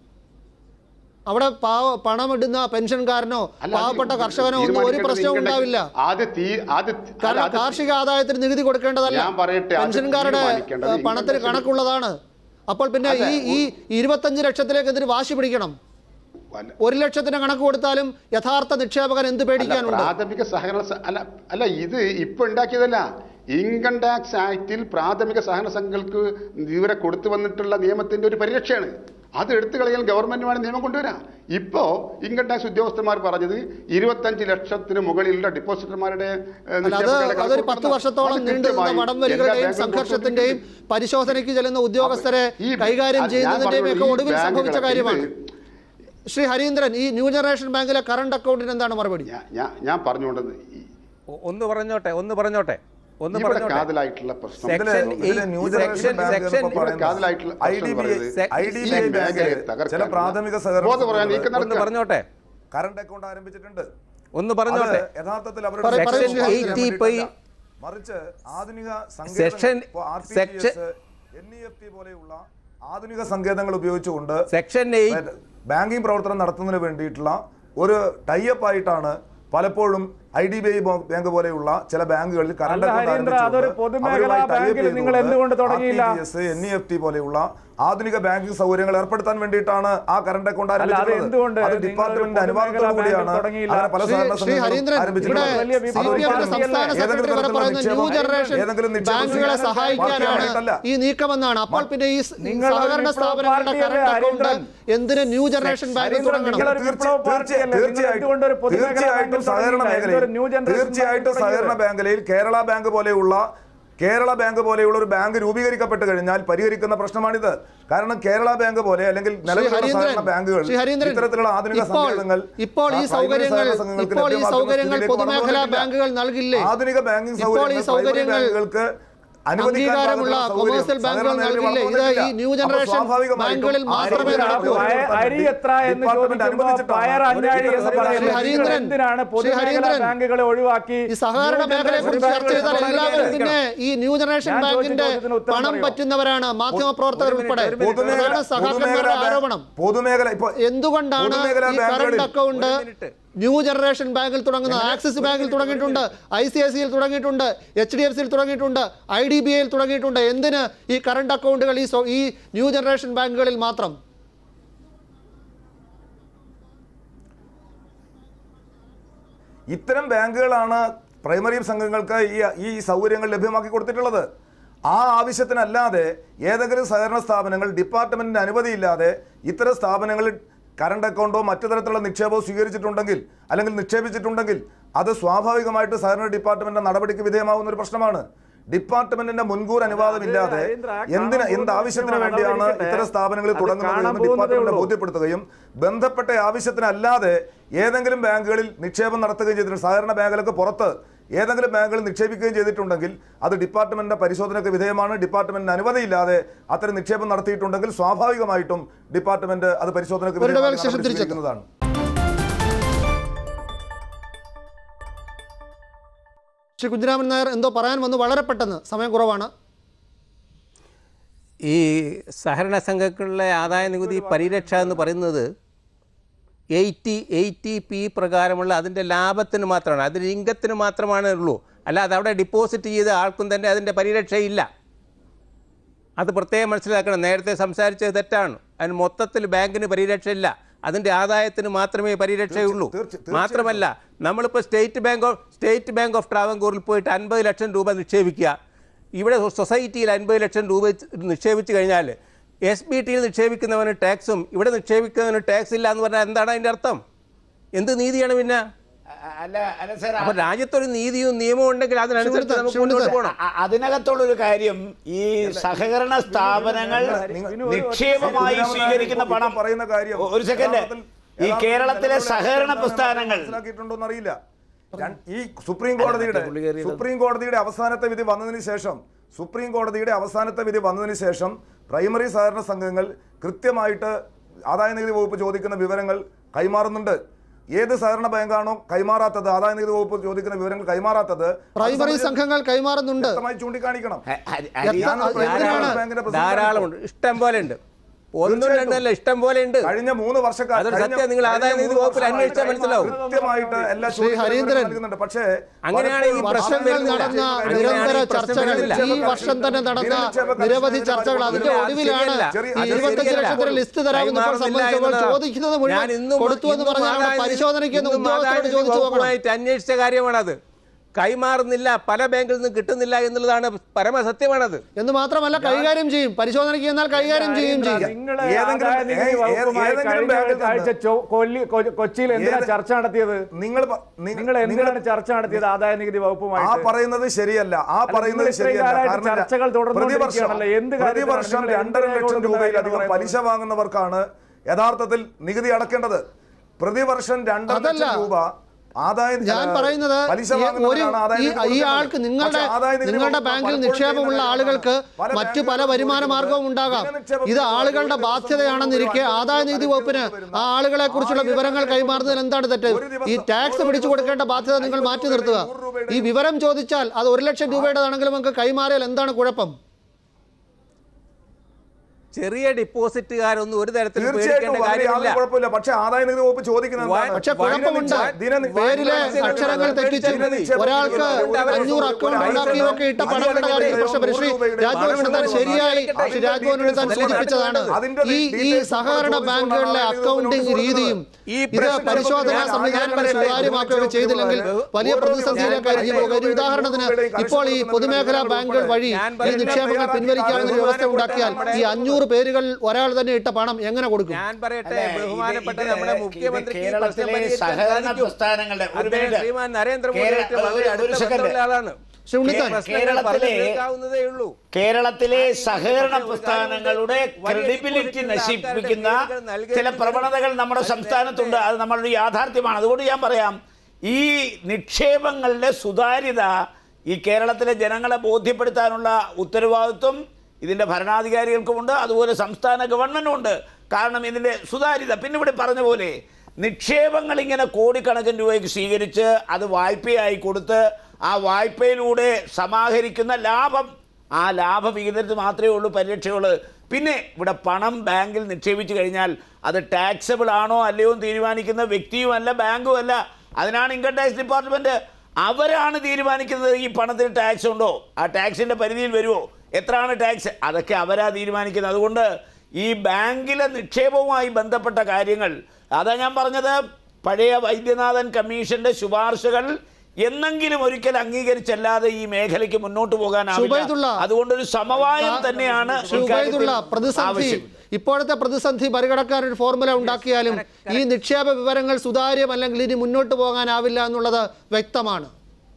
അവിടെ പാവ പണമിടുന്ന പെൻഷൻകാരനോ അല്ല, അത് പാവപ്പെട്ട കർഷകനോ ഒന്നും ഒരു തീരുമാനിക്കേണ്ടത് പ്രശ്നവും ഇൻകം ടാക്സ് ഉണ്ടാവില്ല ആദ്യ തീ- ആദ്യ- കാരണം ആദ്യ- കാർഷിക ആദായത്തിന് നികുതി കൊടുക്കേണ്ടതല്ല ഞാൻ പറയട്ടെ, അത് പെൻഷൻകാരുടെ തീരുമാനിക്കേണ്ടത് ഏഹ്, പണത്തിന് ഇൻകം ടാക്സ് കണക്കുള്ളതാണ് അപ്പോൾ പിന്നെ ഈ ഈ ഇരുപത്തഞ്ച് ലക്ഷത്തിലേക്ക് എന്തിന് വാശി പിടിക്കണം അല്ല, ഒരു ലക്ഷത്തിന് കണക്ക് കൊടുത്താലും യഥാർത്ഥ നിക്ഷേപകൻ എന്ത് അല്ല, പേടിക്കാനുണ്ട് പ്രാഥമിക സഹകരണ സ- അല്ല അല്ല ഇത് ഇപ്പൊ ഉണ്ടാക്കിയതല്ല ഇൻകം ടാക്സ് ആക്ടിൽ പ്രാഥമിക സഹകരണ സംഘങ്ങൾക്ക് ഇവരെ കൊടുത്തു വന്നിട്ടുള്ള നിയമത്തിന്റെ ഒരു പരിരക്ഷയാണ് അത് എടുത്തു കളയാൻ ഗവൺമെന്റുമാണ് നിയമം കൊണ്ടുവരാ ഇപ്പോ ഇൻകം ടാക്സ് ഉദ്യോഗസ്ഥന്മാർ പറഞ്ഞത് ഇരുപത്തഞ്ച് ലക്ഷത്തിന് മുകളിലുള്ള ഡിപ്പോസിറ്റർമാരുടെ ഏഹ്, അല്ല അത് നിക്ഷേപങ്ങളുടെ കണക്ക് അതൊരു പത്ത് കൊടുക്കണം. വർഷത്തോളം അത് നീണ്ടു നിന്ന കൃത്യമായി എല്ലാ വടംവലികളുടെയും ബാങ്കുകളും സംഘർഷത്തിന്റെയും പരിശോധനയ്ക്ക് ചെല്ലുന്ന ഉദ്യോഗസ്ഥരെ ഈ- കൈകാര്യം അത് ഞാൻ ചെയ്യുന്നതിന്റെയും ഒക്കെ പറഞ്ഞത് ഈ ഒടുവിൽ സംഭവിച്ച ബാങ്കുകളൊക്കെ കാര്യമാണ് ഇത് ശ്രീ ഹരീന്ദ്രൻ ഈ ന്യൂ ജനറേഷൻ ബാങ്കിലെ കറണ്ട് അക്കൗണ്ടിന് എന്താണ് മറുപടി ഞാൻ- ഞാൻ ഞാൻ പറഞ്ഞുകൊണ്ടത് ഈ- ഒ- ഒന്ന് പറഞ്ഞോട്ടെ ഒന്ന് പറഞ്ഞോട്ടെ ഒന്ന് ഇവിടെ പറഞ്ഞോട്ടെ കാതലായിട്ടുള്ള പ്രശ്നം സെക്ഷൻ ഇതില് ഇതില് eight- new section- generation bank section- എന്നൊക്കെ പറയുന്നത് കാതലായിട്ടുള്ള പ്രശ്നം IDBI പറയുന്നത് സെ- IDBI ഈ ബാങ്ക് മേഖലയെ ചില തകർക്കാനുള്ള പ്രാഥമിക സഹകരണ ബോധപൂർവ്വം സംഘങ്ങൾ നീക്കം ഒന്ന് നടത്തുക. പറഞ്ഞോട്ടെ കറണ്ട് അക്കൗണ്ട് ആരംഭിച്ചിട്ടുണ്ട് ഒന്ന് അത് പറഞ്ഞോട്ടെ യഥാർത്ഥത്തിൽ പറയൂ, അവരുടെ പറയൂ, നിക്ഷേപം ശ്രീ ചെയ്യാൻ ഹരീന്ദ്രൻ. വേണ്ടിയിട്ടല്ല. മറിച്ച് ആധുനിക Section- section- N E F T പോലെയുള്ള ആധുനിക സങ്കേതങ്ങൾ ഉപയോഗിച്ചുകൊണ്ട് സെക്ഷൻ എയ്റ്റ് ബാങ്കിംഗ് പ്രവർത്തനം നടത്തുന്നതിന് വേണ്ടിയിട്ടുള്ള ഒരു ടൈപ്പ് ആയിട്ടാണ് പലപ്പോഴും I D B I bank പോലെയുള്ള ചില ബാങ്കുകളിൽ കറണ്ട് അല്ല, അക്കൗണ്ട് ഹരീന്ദ്ര, അതൊരു പൊതുമേഖലാ ബാങ്കിൽ നിങ്ങൾ എന്തുകൊണ്ട് തുടങ്ങിയില്ല? എൻ ഇ എഫ് ടി പോലെയുള്ള ആധുനിക ബാങ്കിംഗ് സൗകര്യങ്ങൾ ഏർപ്പെടുത്താൻ വേണ്ടിയിട്ടാണ് ആ കറണ്ട് അക്കൗണ്ട് അല്ല, അത് ആരംഭിച്ചിട്ടുള്ളത് എന്തുകൊണ്ട് അത് നിങ്ങൾ ഒരു ഡിപ്പാർട്ട്മെന്റ് പൊതുമേഖലാ അനുവാദത്തോടു കൂടിയാണ് ബാങ്കിൽ തുടങ്ങിയില്ല? അങ്ങനെ പല ശ്രീ- സഹകരണ ശ്രീ സംഘങ്ങളും ഹരീന്ദ്രൻ ഇവിടെ ആരംഭിച്ചിട്ടുള്ളത്. വലിയ സി പി വിഭാഗം എമ്മിന്റെ പാർട്ടിയല്ലേ? സംസ്ഥാന ഏതെങ്കിലും സെക്രട്ടറി വരെ തരത്തിലുള്ള പറയുന്നത് ന്യൂ നിക്ഷേപം- ജനറേഷൻ ഏതെങ്കിലും നിക്ഷേപം ബാങ്കുകളെ ചെയ്യാൻ സഹായിക്കാനാണ് പാർട്ടിയായിട്ടല്ല. ഈ നീക്കമെന്നാണ് അപ്പോൾ പിന്നെ ഈ സ് നിങ്ങൾ ഒരു സഹകരണ വിപ്ലവ സ്ഥാപനങ്ങളുടെ പാർട്ടിയല്ലേ, കറണ്ട് അക്കൗണ്ട് ഹരീന്ദ്രൻ? എന്തിന് ന്യൂ ജനറേഷൻ ബാങ്ക് ഹരീന്ദ്രൻ, തുടങ്ങണം നിങ്ങളൊരു വിപ്ലവ പാർട്ടിയല്ലേ? നിങ്ങൾ എന്തുകൊണ്ട് ഒരു പൊതുമേഖലാ തീർച്ചയായിട്ടും ബാങ്കിൽ സഹകരണ തുടങ്ങിയില്ല? മേഖലയിൽ എന്തൊരു ന്യൂ ജനറേഷൻ തീർച്ചയായിട്ടും ബാങ്ക് സഹകരണ തുടങ്ങിയത്? മേഖലയിൽ കേരള ബാങ്ക് പോലെയുള്ള കേരള ബാങ്ക് പോലെയുള്ള ഒരു ബാങ്ക് രൂപീകരിക്കപ്പെട്ട് കഴിഞ്ഞാൽ പരിഹരിക്കുന്ന പ്രശ്നമാണിത് കാരണം കേരള ബാങ്ക് പോലെ അല്ലെങ്കിൽ നിലവിലുള്ള ഹരീന്ദ്രൻ, സഹകരണ ബാങ്കുകൾ ശ്രീ ഹരീന്ദ്രൻ, ഇത്തരത്തിലുള്ള ആധുനിക ഇപ്പോൾ- സങ്കേതങ്ങൾ ഇപ്പോൾ ഈ ആ, primary സൗകര്യങ്ങൾ സഹകരണ സംഘങ്ങൾക്ക് ഇപ്പോൾ ഈ ലഭ്യമാക്കുന്ന സൗകര്യങ്ങൾ സ്ഥിതിയിലേക്ക് പൊതുമേഖലാ വളർന്നു ബാങ്കുകൾ വന്നിട്ടില്ല. നൽകില്ലേ ആധുനിക ബാങ്കിംഗ് ഇപ്പോൾ ഈ സൗകര്യങ്ങൾ primary സൗകര്യങ്ങൾ ബാങ്കുകൾക്ക് അനുവദിക്കാൻ അംഗീകാരമുള്ള പാകത്തിനുള്ള സൗകര്യം കൊമേഴ്സ്യൽ ബാങ്കുകൾ സഹകരണ മേഖലയിൽ നൽകില്ലേ? ഇത് വളർന്നു ഈ ന്യൂ വന്നിട്ടില്ല. ജനറേഷൻ അപ്പോൾ സ്വാഭാവികമായിട്ടും ബാങ്കുകളിൽ ആ മാത്രമേ രീതിയിലുള്ള നടക്കൂ. പ്രവർത്തനം അരി എത്ര എന്ന് ഡിപ്പാർട്ട്മെന്റ് ചോദിക്കുമ്പോൾ അനുവദിച്ചിട്ടാണ് പയർ അഞ്ഞാഴി എന്ന് ശ്രീ പറയുന്നത് ഹരീന്ദ്രൻ, എന്തിനാണ് ശ്രീ പൊതുമേഖലാ ഹരീന്ദ്രൻ, ബാങ്കുകളെ ഒഴിവാക്കി ഈ സഹകരണ ന്യൂ മേഖലയെ കുറിച്ച് ജനറേഷൻ ചർച്ച ചെയ്താൽ ബാങ്കുകളെ എല്ലാവരും ഒഴിവാക്കണം. പിന്നെ ഈ ന്യൂ ജനറേഷൻ ഞാൻ ചോദിച്ച ബാങ്കിന്റെ ചോദ്യത്തിന് ഉത്തരം പണം പറയോ? പറ്റുന്നവരാണ് മാധ്യമ പ്രവർത്തകർ ഉൾപ്പെടെ പൊതുമേഖല അതാണ് സഹാക്കന്മാരുടെ പൊതുമേഖലാ ബാങ്ക്- ആരോപണം പൊതുമേഖല ഇപ്പൊ എന്തുകൊണ്ടാണ് പൊതുമേഖലാ ഈ കറണ്ട് ബാങ്കുകളിൽ അക്കൗണ്ട് ന്യൂ ജനറേഷൻ ബാങ്കിൽ തുടങ്ങുന്ന ആക്സിസ് ബാങ്കിൽ തുടങ്ങിയിട്ടുണ്ട് ഐ സി ഐ സിയിൽ തുടങ്ങിയിട്ടുണ്ട് എച്ച് ഡി എഫ് സിയിൽ തുടങ്ങിയിട്ടുണ്ട് ഐ ഡി ബി ഐയിൽ തുടങ്ങിയിട്ടുണ്ട് എന്തിന് ഈ കറണ്ട് അക്കൗണ്ടുകൾ ഈ സോ- ഈ ന്യൂ ജനറേഷൻ ബാങ്കുകളിൽ മാത്രം ഇത്തരം ബാങ്കുകളാണ് പ്രൈമറി സംഘങ്ങൾക്ക് ഈ ഈ സൗകര്യങ്ങൾ ലഭ്യമാക്കി കൊടുത്തിട്ടുള്ളത് ആ ആവശ്യത്തിനല്ലാതെ ഏതെങ്കിലും സഹകരണ സ്ഥാപനങ്ങൾ ഡിപ്പാർട്ട്മെന്റിന്റെ അനുമതിയില്ലാതെ ഇത്തരം സ്ഥാപനങ്ങളിൽ കറണ്ട് അക്കൗണ്ടോ മറ്റു തരത്തിലുള്ള നിക്ഷേപമോ സ്വീകരിച്ചിട്ടുണ്ടെങ്കിൽ അല്ലെങ്കിൽ നിക്ഷേപിച്ചിട്ടുണ്ടെങ്കിൽ അത് സ്വാഭാവികമായിട്ട് സഹകരണ ഡിപ്പാർട്ട്മെന്റ് നടപടിക്ക് വിധേയമാവുന്ന ഒരു പ്രശ്നമാണ് ഡിപ്പാർട്ട്മെന്റിന്റെ മുൻകൂർ അനുവാദമില്ലാതെ ഹരീന്ദ്ര, ആ എന്തിന് കാണാൻ എന്ത് പോകുന്ന ആവശ്യത്തിന് വിഷയമാണ്. വേണ്ടിയാണ് അതവിടെ ഇത്തരം സ്ഥാപനങ്ങൾ അത് തുടങ്ങുന്നത് കാണാൻ എന്ന് പോകുന്നതേ ഡിപ്പാർട്ട്മെന്റ് ഉള്ളൂ. ബോധ്യപ്പെടുത്തുകയും ബന്ധപ്പെട്ട ആവശ്യത്തിനല്ലാതെ ഏതെങ്കിലും ബാങ്കുകളിൽ നിക്ഷേപം നടത്തുകയും ചെയ്തിട്ടുണ്ട് സഹകരണ മേഖലക്ക് പുറത്ത് ഏതെങ്കിലും ബാങ്കുകളിൽ നിക്ഷേപിക്കുകയും ചെയ്തിട്ടുണ്ടെങ്കിൽ അത് ഡിപ്പാർട്ട്മെന്റിന്റെ പരിശോധനയ്ക്ക് വിധേയമാണ് ഡിപ്പാർട്ട്മെന്റിന് അനുമതിയില്ലാതെ അത്തരം നിക്ഷേപം നടത്തിയിട്ടുണ്ടെങ്കിൽ സ്വാഭാവികമായിട്ടും ഡിപ്പാർട്ട്മെന്റ് അത് പരിശോധനയ്ക്ക് ഒരു ഇടവേളയ്ക്ക് വിധേയമാക്കി ശേഷം നടപടി തിരിച്ചെത്തും. സ്വീകരിക്കുന്നതാണ് ശ്രീ കുഞ്ഞിരാമൻ നായർ എന്തോ പറയാൻ വന്നു വളരെ പെട്ടെന്ന് സമയം കുറവാണ് ഈ സഹകരണ സംഘങ്ങളിലെ ആദായ നികുതി പരിരക്ഷ എന്ന് പറയുന്നത് എയ്റ്റി എയ്റ്റി പി പ്രകാരമുള്ള അതിൻ്റെ ലാഭത്തിന് മാത്രമാണ് അതിന് ഇംഗത്തിന് മാത്രമാണ് ഉള്ളൂ അല്ലാതെ അവിടെ ഡിപ്പോസിറ്റ് ചെയ്ത ആൾക്കും തന്നെ അതിൻ്റെ പരിരക്ഷയില്ല അത് പ്രത്യേകം മനസ്സിലാക്കണം നേരത്തെ സംസാരിച്ചത് തെറ്റാണ് അതിന് മൊത്തത്തിൽ ബാങ്കിന് പരിരക്ഷയില്ല അതിൻ്റെ ആദായത്തിന് മാത്രമേ പരിരക്ഷയുള്ളൂ തീർച്ച- തീർച്ചയായും. മാത്രമല്ല നമ്മളിപ്പോൾ state bank of state bank of ട്രാവൻകൂറിൽ പോയിട്ട് അൻപത് ലക്ഷം രൂപ നിക്ഷേപിക്കുക ഇവിടെ സൊസൈറ്റിയിൽ അൻപത് ലക്ഷം രൂപ നിക്ഷേപിച്ച് കഴിഞ്ഞാൽ എസ് ബി ടിയിൽ നിക്ഷേപിക്കുന്നവന് ടാക്സും ഇവിടെ നിക്ഷേപിക്കുന്നവന് ടാക്സ് ഇല്ല എന്ന് പറഞ്ഞാൽ എന്താണ് അതിൻ്റെ അർത്ഥം എന്ത് നീതിയാണ് പിന്നെ അല്ല അല്ല സാർ അപ്പോൾ രാജ്യത്തൊരു നീതിയും നിയമവും ഉണ്ടെങ്കിൽ അതിനനുസരിച്ച് നമുക്ക് ശിവൻകുട്ടി മുന്നോട്ട് പോകണം അ- അതിനകത്തുള്ളൊരു കാര്യം ഈ സഹകരണ സ്ഥാപനങ്ങൾ നിങ്ങൾ- നിക്ഷേപമായി നിങ്ങൾ സ്വീകരിക്കുന്ന ഇപ്പോൾ പണം പറയുന്ന കാര്യം ഒരു സെക്കൻഡ് യഥാർത്ഥത്തിൽ- ഈ യഥാർത്ഥത്തിൽ കേരളത്തിലെ നിലവിലെ സഹകരണ നിയമങ്ങൾ പ്രസ്ഥാനങ്ങൾ മനസ്സിലാക്കിയിട്ടുണ്ടോന്ന് അറിയില്ല രണ്ട്- ഈ സുപ്രീം കോടതിയുടെ പുള്ളി കയറിയത്. സുപ്രീം കോടതിയുടെ അവസാനത്തെ വിധി വന്നതിന് ശേഷം സുപ്രീം കോടതിയുടെ അവസാനത്തെ വിധി വന്നതിന് ശേഷം പ്രൈമറി സഹകരണ സംഘങ്ങൾ കൃത്യമായിട്ട് ആദായ നികുതി വകുപ്പ് ചോദിക്കുന്ന വിവരങ്ങൾ കൈമാറുന്നുണ്ട് ഏത് സഹകരണ ബാങ്കാണോ കൈമാറാത്തത് ആദായ നികുതി വകുപ്പ് ചോദിക്കുന്ന വിവരങ്ങൾ കൈമാറാത്തത് അത് പ്രൈമറി സംബന്ധിച്ച് സംഘങ്ങൾ കൈമാറുന്നുണ്ട് വ്യക്തമായി ചൂണ്ടിക്കാണിക്കണം ഹ- ഹരി- ഹരി- എത്ര- ഞാനൊരു പ്രൈമറി എന്തിനാണ്? ബാങ്കിന്റെ പ്രസിഡന്റാണ് ധാരാളമുണ്ട് ഇഷ്ടം പോലെ ഉണ്ട് ഒന്നും തീർച്ചയായിട്ടും. രണ്ടല്ല ഇഷ്ടം പോലെ ഉണ്ട് കഴിഞ്ഞ മൂന്ന് വർഷക്കാലം അതൊരു സത്യം. നിങ്ങൾ ആദായ നികുതി വകുപ്പിൽ അന്വേഷിച്ചാൽ മനസ്സിലാവും. കൃത്യമായിട്ട് എല്ലാ ശ്രീ ചോദ്യങ്ങൾക്കും ഹരീന്ദ്രൻ, നൽകുന്നുണ്ട് പക്ഷേ അങ്ങനെയാണ് ഈ പലപ്പോഴും പ്രശ്നം വർഷങ്ങൾ വരുന്നില്ല. നടന്ന അങ്ങനെയാണ് ഈ നിരന്തര പ്രശ്നം ചർച്ചകൾ വരുന്നില്ല. ഈ വർഷം തന്നെ നടന്ന നിരവധി ചർച്ചകൾ അതിന്റെ അത് ഒടുവിലാണ് ശരിയല്ല. ഈ അത് ഇരുപത്തഞ്ച് ശരിയല്ല. ലക്ഷത്തിന്റെ ലിസ്റ്റ് തരാമെന്ന് ഇപ്പോൾ കൈമാറുന്നില്ല സംബന്ധിച്ചപ്പോൾ എന്നതാണ്. ചോദിക്കുന്നത് ഞാൻ മുഴുവൻ ഇന്നും- കൊടുത്തു എന്ന് ഇന്നും പറഞ്ഞാൽ അവിടെ ആദായ നികുതി- പരിശോധനയ്ക്ക് എന്ന് ഇന്നും ആദായ ഉദ്യോഗസ്ഥരോട് നികുതി ചോദിച്ചു നോക്കണം വകുപ്പുമായിട്ട് അന്വേഷിച്ച കാര്യമാണത് കൈമാറുന്നില്ല പല ബാങ്കിൽ നിന്നും കിട്ടുന്നില്ല എന്നുള്ളതാണ് പരമസത്യമാണത് എന്ന് മാത്രമല്ല കൈകാര്യം ചെയ്യും പരിശോധനയ്ക്ക് എന്നാൽ കൈകാര്യം ചെയ്യുകയും ചെയ്യും നിങ്ങൾ ഏതെങ്കിലും- ആദായ നികുതി ഏ- വകുപ്പുമായി ഏതെങ്കിലും കഴിഞ്ഞ ബാങ്കിൽ ആഴ്ച നിന്ന് ചൊ- കൊല്ലി കൊ- കൊച്ചിയിൽ എന്തിനാ ഏത്- ചർച്ച നടത്തിയത് നിങ്ങൾ പ- നി- നിങ്ങൾ എന്തിനാണ് നിങ്ങൾ- ചർച്ച നടത്തിയത് ആദായ നികുതി ആ വകുപ്പുമായിട്ട് പറയുന്നത് ശരിയല്ല ആ അല്ല, പറയുന്നത് നിങ്ങൾ ഇത്രയും ശരിയല്ല കാലമായിട്ട് കാരണം ചർച്ചകൾ തുടർന്നുകൊണ്ടിരിക്കുകയാണല്ലോ. പ്രതിവർഷം എന്ത് കാര്യത്തിലാണ് പ്രതിവർഷം നിങ്ങൾ രണ്ടര എന്തിനാണ് ലക്ഷം രൂപയിലധികം പറയുന്നത്? പലിശ വാങ്ങുന്നവർക്കാണ് യഥാർത്ഥത്തിൽ നികുതി അടക്കേണ്ടത് പ്രതിവർഷം രണ്ടര അതല്ല. ലക്ഷം രൂപ ആദായ ഞാൻ ആ, പറയുന്നത് പലിശ ഈ ഒരു വാങ്ങുന്നവരാണ് ആദായ ഈ നികുതി ഈ കൊടുക്കുന്നത്. ആൾക്ക് നിങ്ങളുടെ പക്ഷേ ആദായ നികുതി നിങ്ങളുടെ വകുപ്പ് ബാങ്കിൽ പലപ്പോഴും നിക്ഷേപമുള്ള ചെയ്യുന്ന ആളുകൾക്ക് പല മറ്റു പല ബാങ്കുകളും വരുമാന മാർഗവും ഉണ്ടാകാം നിക്ഷേപം ഇത് കൊടുക്കുന്ന ആളുകളുടെ ഒരു ദിവസം ബാധ്യതയാണെന്നിരിക്കെ ഒരു ആദായ നികുതി അഞ്ച് വകുപ്പിന് വരുന്ന ആ ആളുകളെ കുറിച്ചുള്ള ആയിരക്കണക്കിന് വിവരങ്ങൾ കൈമാറുന്നതിൽ എന്താണ് തെറ്റ് ഒരു ദിവസം ഈ ടാക്സ് ഓരോ പിടിച്ചു കൊടുക്കേണ്ട ദിവസവും ബാധ്യത നിങ്ങൾ അയ്മ്പത് മാറ്റി നിർത്തുക രൂപയുടെയും നൂറ് രൂപയുടെയും ഈ വിവരം ചോദിച്ചാൽ അത് ഒരു ലക്ഷം രൂപയുടേതാണെങ്കിലും നമുക്ക് കൈമാറിയാൽ എന്താണ് കുഴപ്പം ചെറിയ ഡിപ്പോസിറ്റുകാരൊന്നും ഒരു തരത്തിലും തീർച്ചയായിട്ടും പേടിക്കേണ്ട അതിന് യാതൊരു കാര്യമില്ല കുഴപ്പമില്ല പക്ഷേ ആദായ നികുതി വകുപ്പ് ചോദിക്കുന്നത് എന്താണ്? പക്ഷെ വൈ- കുഴപ്പമുണ്ട് ദിന- ദിന- പേരിലെ ദിന- അക്ഷരങ്ങൾ തെറ്റിച്ച് ദിന- ഒരാൾക്ക് അഞ്ഞൂറ് അക്കൗണ്ട് ഉണ്ടാക്കിയൊക്കെ ഇട്ട പണങ്ങളുടെ കാര്യം പക്ഷെ ശ്രീ രാജ്ഭവൻ താൻ ശരിയായി ശ്രീ രാജ്ഭവനോട് താൻ സൂചിപ്പിച്ചതാണ് ഈ ഈ സഹകരണ ബാങ്കുകളിലെ അക്കൗണ്ടിംഗ് രീതിയും ഈ ഇത് പ്രശ്നം പരിശോധനാ ഞാൻ സംവിധാനങ്ങൾ പറയട്ടെ. സുതാര്യമാക്കുകയൊക്കെ ചെയ്തില്ലെങ്കിൽ വലിയ പ്രതിസന്ധിയിലേക്കായിരിക്കും പോകുക ഒരു ഉദാഹരണത്തിന് ഇപ്പോൾ ഈ പൊതുമേഖലാ ബാങ്കുകൾ വഴി ഈ നിക്ഷേപങ്ങൾ പിൻവലിക്കാവുന്ന ഒരു വ്യവസ്ഥ ഉണ്ടാക്കിയാൽ ഈ അഞ്ഞൂറ് പേരുകൾ ഒരാൾ തന്നെ ഇട്ട പണം എങ്ങനെ കൊടുക്കും ഞാൻ പറയട്ടെ അല്ല, ഇത് ബഹുമാനപ്പെട്ട ഇത് നമ്മുടെ ഇത് മുഖ്യമന്ത്രിക്ക് ഈ കേരളത്തിലെ പ്രശ്നം പരിഹരിക്കാൻ സഹകരണ സാധിക്കും. പ്രസ്ഥാനങ്ങളുടെ ഒരു അദ്ദേഹം മിനിറ്റ്. ശ്രീമാൻ നരേന്ദ്രമോദിയായിട്ട് കേര- വളരെ ഒരു- ഒരു അടുത്ത സെക്കൻഡ്. ബന്ധമുള്ള ആളാണ് ശ്രീ ഉണ്ണിത്താൻ പ്രശ്നങ്ങൾ കേരളത്തിലെ- പറഞ്ഞു തീർക്കാവുന്നതേ ഉള്ളൂ കേരളത്തിലെ സഹകരണ പക്ഷേ ഒരു പ്രസ്ഥാനങ്ങളുടെ കാര്യം വലിയ ക്രെഡിബിലിറ്റി ഡിപ്പോസിറ്റുള്ള നശിപ്പിക്കുന്ന ആൾക്കാരുടെ പേരുകൾ നൽകരുത് ചില പ്രവണതകൾ നമ്മുടെ അത് സംസ്ഥാനത്തുണ്ട് നേരത്തെ- അത് നമ്മളുടെ യാഥാർത്ഥ്യമാണ് അതുകൊണ്ട് ഞാൻ പറയാം ഈ നിക്ഷേപങ്ങളുടെ സുതാര്യത ഈ കേരളത്തിലെ ജനങ്ങളെ ബോധ്യപ്പെടുത്താനുള്ള ഉത്തരവാദിത്വം ഇതിൻ്റെ ഭരണാധികാരികൾക്കുമുണ്ട് അതുപോലെ സംസ്ഥാന ഗവൺമെൻറ്റുമുണ്ട് കാരണം ഇതിൻ്റെ സുതാര്യത പിന്നെ ഇവിടെ പറഞ്ഞ പോലെ നിക്ഷേപങ്ങൾ ഇങ്ങനെ കോടിക്കണക്കിന് രൂപയ്ക്ക് സ്വീകരിച്ച് അത് വായ്പയായി കൊടുത്ത് ആ വായ്പയിലൂടെ സമാഹരിക്കുന്ന ലാഭം ആ ലാഭവിഹിതത്തിൽ മാത്രമേ ഉള്ളൂ പരിരക്ഷകൾ പിന്നെ ഇവിടെ പണം ബാങ്കിൽ നിക്ഷേപിച്ചു കഴിഞ്ഞാൽ അത് ടാക്സബിൾ ആണോ അല്ലയോ എന്ന് തീരുമാനിക്കുന്ന വ്യക്തിയുമല്ല ബാങ്കും അല്ല അതിനാണ് ഇൻകം ടാക്സ് ഡിപ്പാർട്ട്മെൻറ്റ് അവരാണ് തീരുമാനിക്കുന്നത് ഈ പണത്തിന് ടാക്സ് ഉണ്ടോ ആ ടാക്സിൻ്റെ പരിധിയിൽ വരുമോ എത്രയാണ് ടാക്സ് അതൊക്കെ അവരാ തീരുമാനിക്കുന്നത് അതുകൊണ്ട് ഈ ബാങ്കിലെ നിക്ഷേപവുമായി ബന്ധപ്പെട്ട കാര്യങ്ങൾ അതാ ഞാൻ പറഞ്ഞത് പഴയ വൈദ്യനാഥൻ കമ്മീഷന്റെ ശുപാർശകൾ എന്നെങ്കിലും ഒരിക്കൽ അംഗീകരിച്ചല്ലാതെ ഈ മേഖലയ്ക്ക് മുന്നോട്ട് പോകാനാവില്ല ശുബൈദുള്ള, അതുകൊണ്ടൊരു സമവായം തന്നെയാണ് ഉപയോഗിച്ചുള്ള ഇക്കാര്യത്തിൽ പ്രതിസന്ധി ആവശ്യം ഇപ്പോഴത്തെ പ്രതിസന്ധി മറികടക്കാൻ ഒരു ഫോർമുല ഉണ്ടാക്കിയാലും ഈ നിക്ഷേപ വിവരങ്ങൾ സുതാര്യമല്ലെങ്കിൽ ഇനി മുന്നോട്ട് പോകാനാവില്ല എന്നുള്ളത് വ്യക്തമാണ്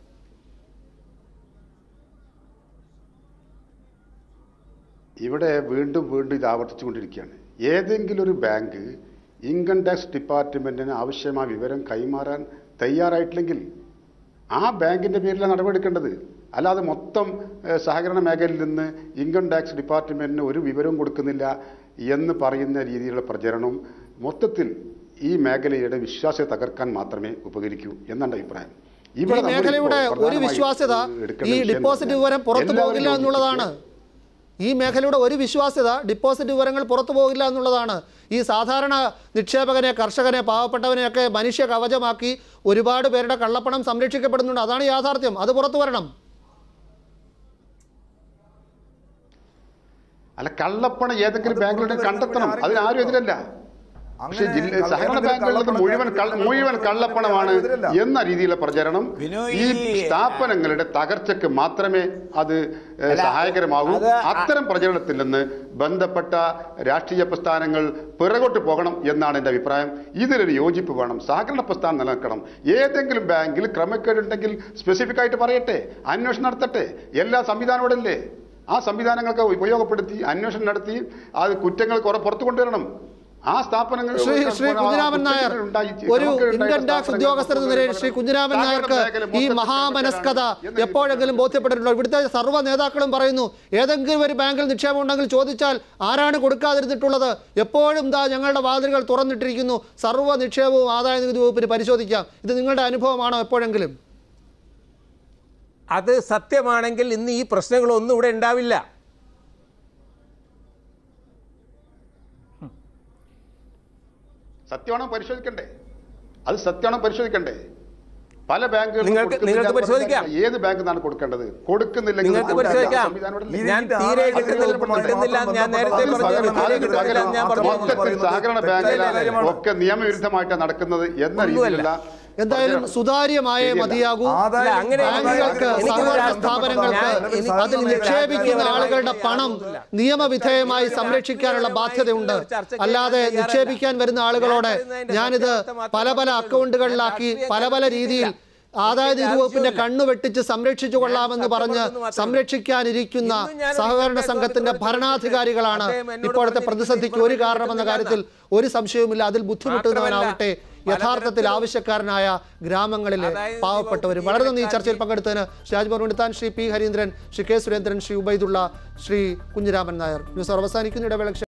ഇവിടെ വീണ്ടും വീണ്ടും ഇത് ആവർത്തിച്ചുകൊണ്ടിരിക്കുകയാണ് ഏതെങ്കിലും ഒരു ബാങ്ക് ഇൻകം ടാക്സ് ഡിപ്പാർട്ട്മെന്റിന് ആവശ്യമായ വിവരം കൈമാറാൻ തയ്യാറായിട്ടില്ലെങ്കിൽ ആ ബാങ്കിന്റെ പേരിലാണ് നടപടിയെടുക്കേണ്ടത് അല്ലാതെ മൊത്തം ഏഹ്, സഹകരണ മേഖലയിൽ നിന്ന് ഇൻകം ടാക്സ് ഡിപ്പാർട്ട്മെന്റിന് ഒരു വിവരവും കൊടുക്കുന്നില്ല എന്ന് പറയുന്ന രീതിയിലുള്ള പ്രചരണം മൊത്തത്തിൽ ഈ മേഖലയുടെ വിശ്വാസ്യത തകർക്കാൻ മാത്രമേ ഉപകരിക്കൂ എന്നാണ് അഭിപ്രായം ഈ ഇവിടെ നമ്മളിപ്പോൾ മേഖലയുടെ ഒരു പ്രധാനമായും വിശ്വാസ്യത എടുക്കേണ്ട ഈ വിഷയം എന്ന് ഡിപ്പോസിറ്റ് പറഞ്ഞാൽ വിവരം പുറത്തു എല്ലാവരും പോകില്ല എന്നുള്ളതാണ് ഈ മേഖലയുടെ ഒരു വിശ്വാസ്യത ഡിപ്പോസിറ്റ് വിവരങ്ങൾ പുറത്തു പോകില്ല എന്നുള്ളതാണ് ഈ സാധാരണ നിക്ഷേപകനെ കർഷകനെ പാവപ്പെട്ടവനെയൊക്കെ മനുഷ്യ കവചമാക്കി ഒരുപാട് പേരുടെ കള്ളപ്പണം സംരക്ഷിക്കപ്പെടുന്നുണ്ട് അതാണ് യാഥാർത്ഥ്യം അത് പുറത്തു വരണം അല്ല കള്ളപ്പണം ഏതെങ്കിലും ബാങ്കുകളുടെ കണ്ടെത്തണം അതിനാരും എതിരല്ല പക്ഷേ അങ്ങനെ ജില്ല കള്ള- സഹകരണ ഏതെങ്കിലും ബാങ്കുകളിൽ കള്ളപ്പണം മുഴുവൻ കള്ള- ബാങ്കുകളിൽ മുഴുവൻ കള്ളപ്പണമാണ് എതിരല്ല. എന്ന രീതിയിലുള്ള പ്രചരണം വിനു, ഈ ഈ- സ്ഥാപനങ്ങളുടെ തകർച്ചയ്ക്ക് മാത്രമേ അത് ഏഹ്, അല്ല, സഹായകരമാകൂ അത് ആ- അത്തരം പ്രചരണത്തിൽ നിന്ന് ബന്ധപ്പെട്ട രാഷ്ട്രീയ പ്രസ്ഥാനങ്ങൾ പിറകോട്ട് പോകണം എന്നാണ് എൻ്റെ അഭിപ്രായം ഇതിലൊരു യോജിപ്പ് വേണം സഹകരണ പ്രസ്ഥാനം നിലനിൽക്കണം ഏതെങ്കിലും ബാങ്കിൽ ക്രമക്കേടുണ്ടെങ്കിൽ സ്പെസിഫിക് ആയിട്ട് പറയട്ടെ അന്വേഷണം നടത്തട്ടെ എല്ലാ സംവിധാനവും ഇവിടെ ഇല്ലേ ആ സംവിധാനങ്ങളൊക്കെ ഉപയോഗപ്പെടുത്തി അന്വേഷണം നടത്തി അത് കുറ്റങ്ങൾ കുറെ പുറത്തു കൊണ്ടുവരണം ആ സ്ഥാപനങ്ങൾ ശ്രീ ശ്രീ കുഞ്ഞിരാമൻ നായർ കുറ്റങ്ങൾ ഉണ്ടായി, ഒരു ക്രമക്കേട് ഇൻകം ഉണ്ടായ ടാക്സ് സ്ഥാപനങ്ങൾ ഉദ്യോഗസ്ഥർ എന്ന നിലയിൽ ശ്രീ പുറത്തു കുഞ്ഞിരാമൻ കൊണ്ടുവരണം. നായർക്ക് സഹകരണ മേഖല ഈ മൊത്തത്തിൽ മഹാമനസ്കത എന്ന് എപ്പോഴെങ്കിലും ബോധ്യപ്പെട്ടിട്ടുണ്ടോ ഇവിടുത്തെ സർവ്വ നേതാക്കളും പറയുന്നു ഏതെങ്കിലും ഒരു ബാങ്കിൽ നിക്ഷേപം ഉണ്ടെങ്കിൽ ചോദിച്ചാൽ ആരാണ് കൊടുക്കാതിരുന്നിട്ടുള്ളത് എപ്പോഴും ദാ ഞങ്ങളുടെ വാതിലുകൾ തുറന്നിട്ടിരിക്കുന്നു സർവ്വ നിക്ഷേപവും ആദായ നികുതി വകുപ്പിന് പരിശോധിക്കാം ഇത് നിങ്ങളുടെ അനുഭവമാണോ എപ്പോഴെങ്കിലും അത് സത്യമാണെങ്കിൽ ഇന്ന് ഈ പ്രശ്നങ്ങളൊന്നും ഇവിടെ ഉണ്ടാവില്ല സത്യമാണോ പരിശോധിക്കണ്ടേ അത് സത്യമാണോ പരിശോധിക്കണ്ടേ പല ബാങ്കുകളും നിങ്ങൾക്ക്- കൊടുക്കുന്നില്ല നിങ്ങൾക്ക് എന്ന് പറഞ്ഞാൽ പരിശോധിക്കാം. ഏത് ബാങ്കിൽ നിന്നാണ് കൊടുക്കേണ്ടത് കൊടുക്കുന്നില്ലെങ്കിൽ നിങ്ങൾക്ക് കൊടുക്കാൻ പരിശോധിക്കാം. സംവിധാനം ഇവിടെ ഈ ഇല്ലേ? ഞാൻ രീതിയിൽ തീരെ ആരാണ് കിട്ടുന്നില്ല, ഇതിനുമായി കിട്ടുന്നില്ല മാത്രം ഞാൻ നേരത്തെ ബന്ധപ്പെട്ട പറഞ്ഞു, സഹകരണ തീരെ മേഖലയിൽ കിട്ടുന്നില്ല ഞാൻ മാത്രം പറഞ്ഞു. മൊത്തത്തിൽ സഹകരണ തെറ്റായ ബാങ്കിലാണ് കാര്യമാണ്. ഒക്കെ നിയമവിരുദ്ധമായിട്ടാണ് നടക്കുന്നത് എന്ന ഒന്നുമല്ല. രീതിയിലുള്ള എന്തായാലും പ്രചരണം. സുതാര്യമായേ ശരിയല്ല. മതിയാകൂ ആദായ- അല്ല, അങ്ങനെ ബാങ്കുകൾക്ക് എനിക്ക് സഹകരണ രാഷ്ട്രീയ- സ്ഥാപനങ്ങൾക്ക് ഞാൻ- എനിക്ക് അതിൽ നിക്ഷേപിക്കുന്ന ആളുകളുടെ പണം നിയമവിധേയമായി സംരക്ഷിക്കാനുള്ള ബാധ്യതയുണ്ട് അല്ലാതെ നിക്ഷേപിക്കാൻ വരുന്ന ആളുകളോട് ഞാനിത് പല പല അക്കൗണ്ടുകളിലാക്കി പല പല രീതിയിൽ ആദായ നികുതി വകുപ്പിന്റെ കണ്ണു വെട്ടിച്ച് സംരക്ഷിച്ചു കൊള്ളാമെന്ന് പറഞ്ഞ് സംരക്ഷിക്കാനിരിക്കുന്ന സഹകരണ സംഘത്തിന്റെ ഭരണാധികാരികളാണ് ഇപ്പോഴത്തെ പ്രതിസന്ധിക്ക് ഒരു കാരണമെന്ന കാര്യത്തിൽ ഒരു സംശയവുമില്ല അതിൽ ബുദ്ധിമുട്ടുന്നവനാവട്ടെ യഥാർത്ഥത്തിൽ ആവശ്യക്കാരനായ ഗ്രാമങ്ങളിലെ പാവപ്പെട്ടവരും വളരെ നന്ദി ഈ ചർച്ചയിൽ പങ്കെടുത്തതിന് Shri Rajbhavan Unnithan Shri P Harindran Shri K Surendran Shri Ubaidulla Shri Kunhiraman Nair news അവസാനിക്കുന്ന ഇടവേള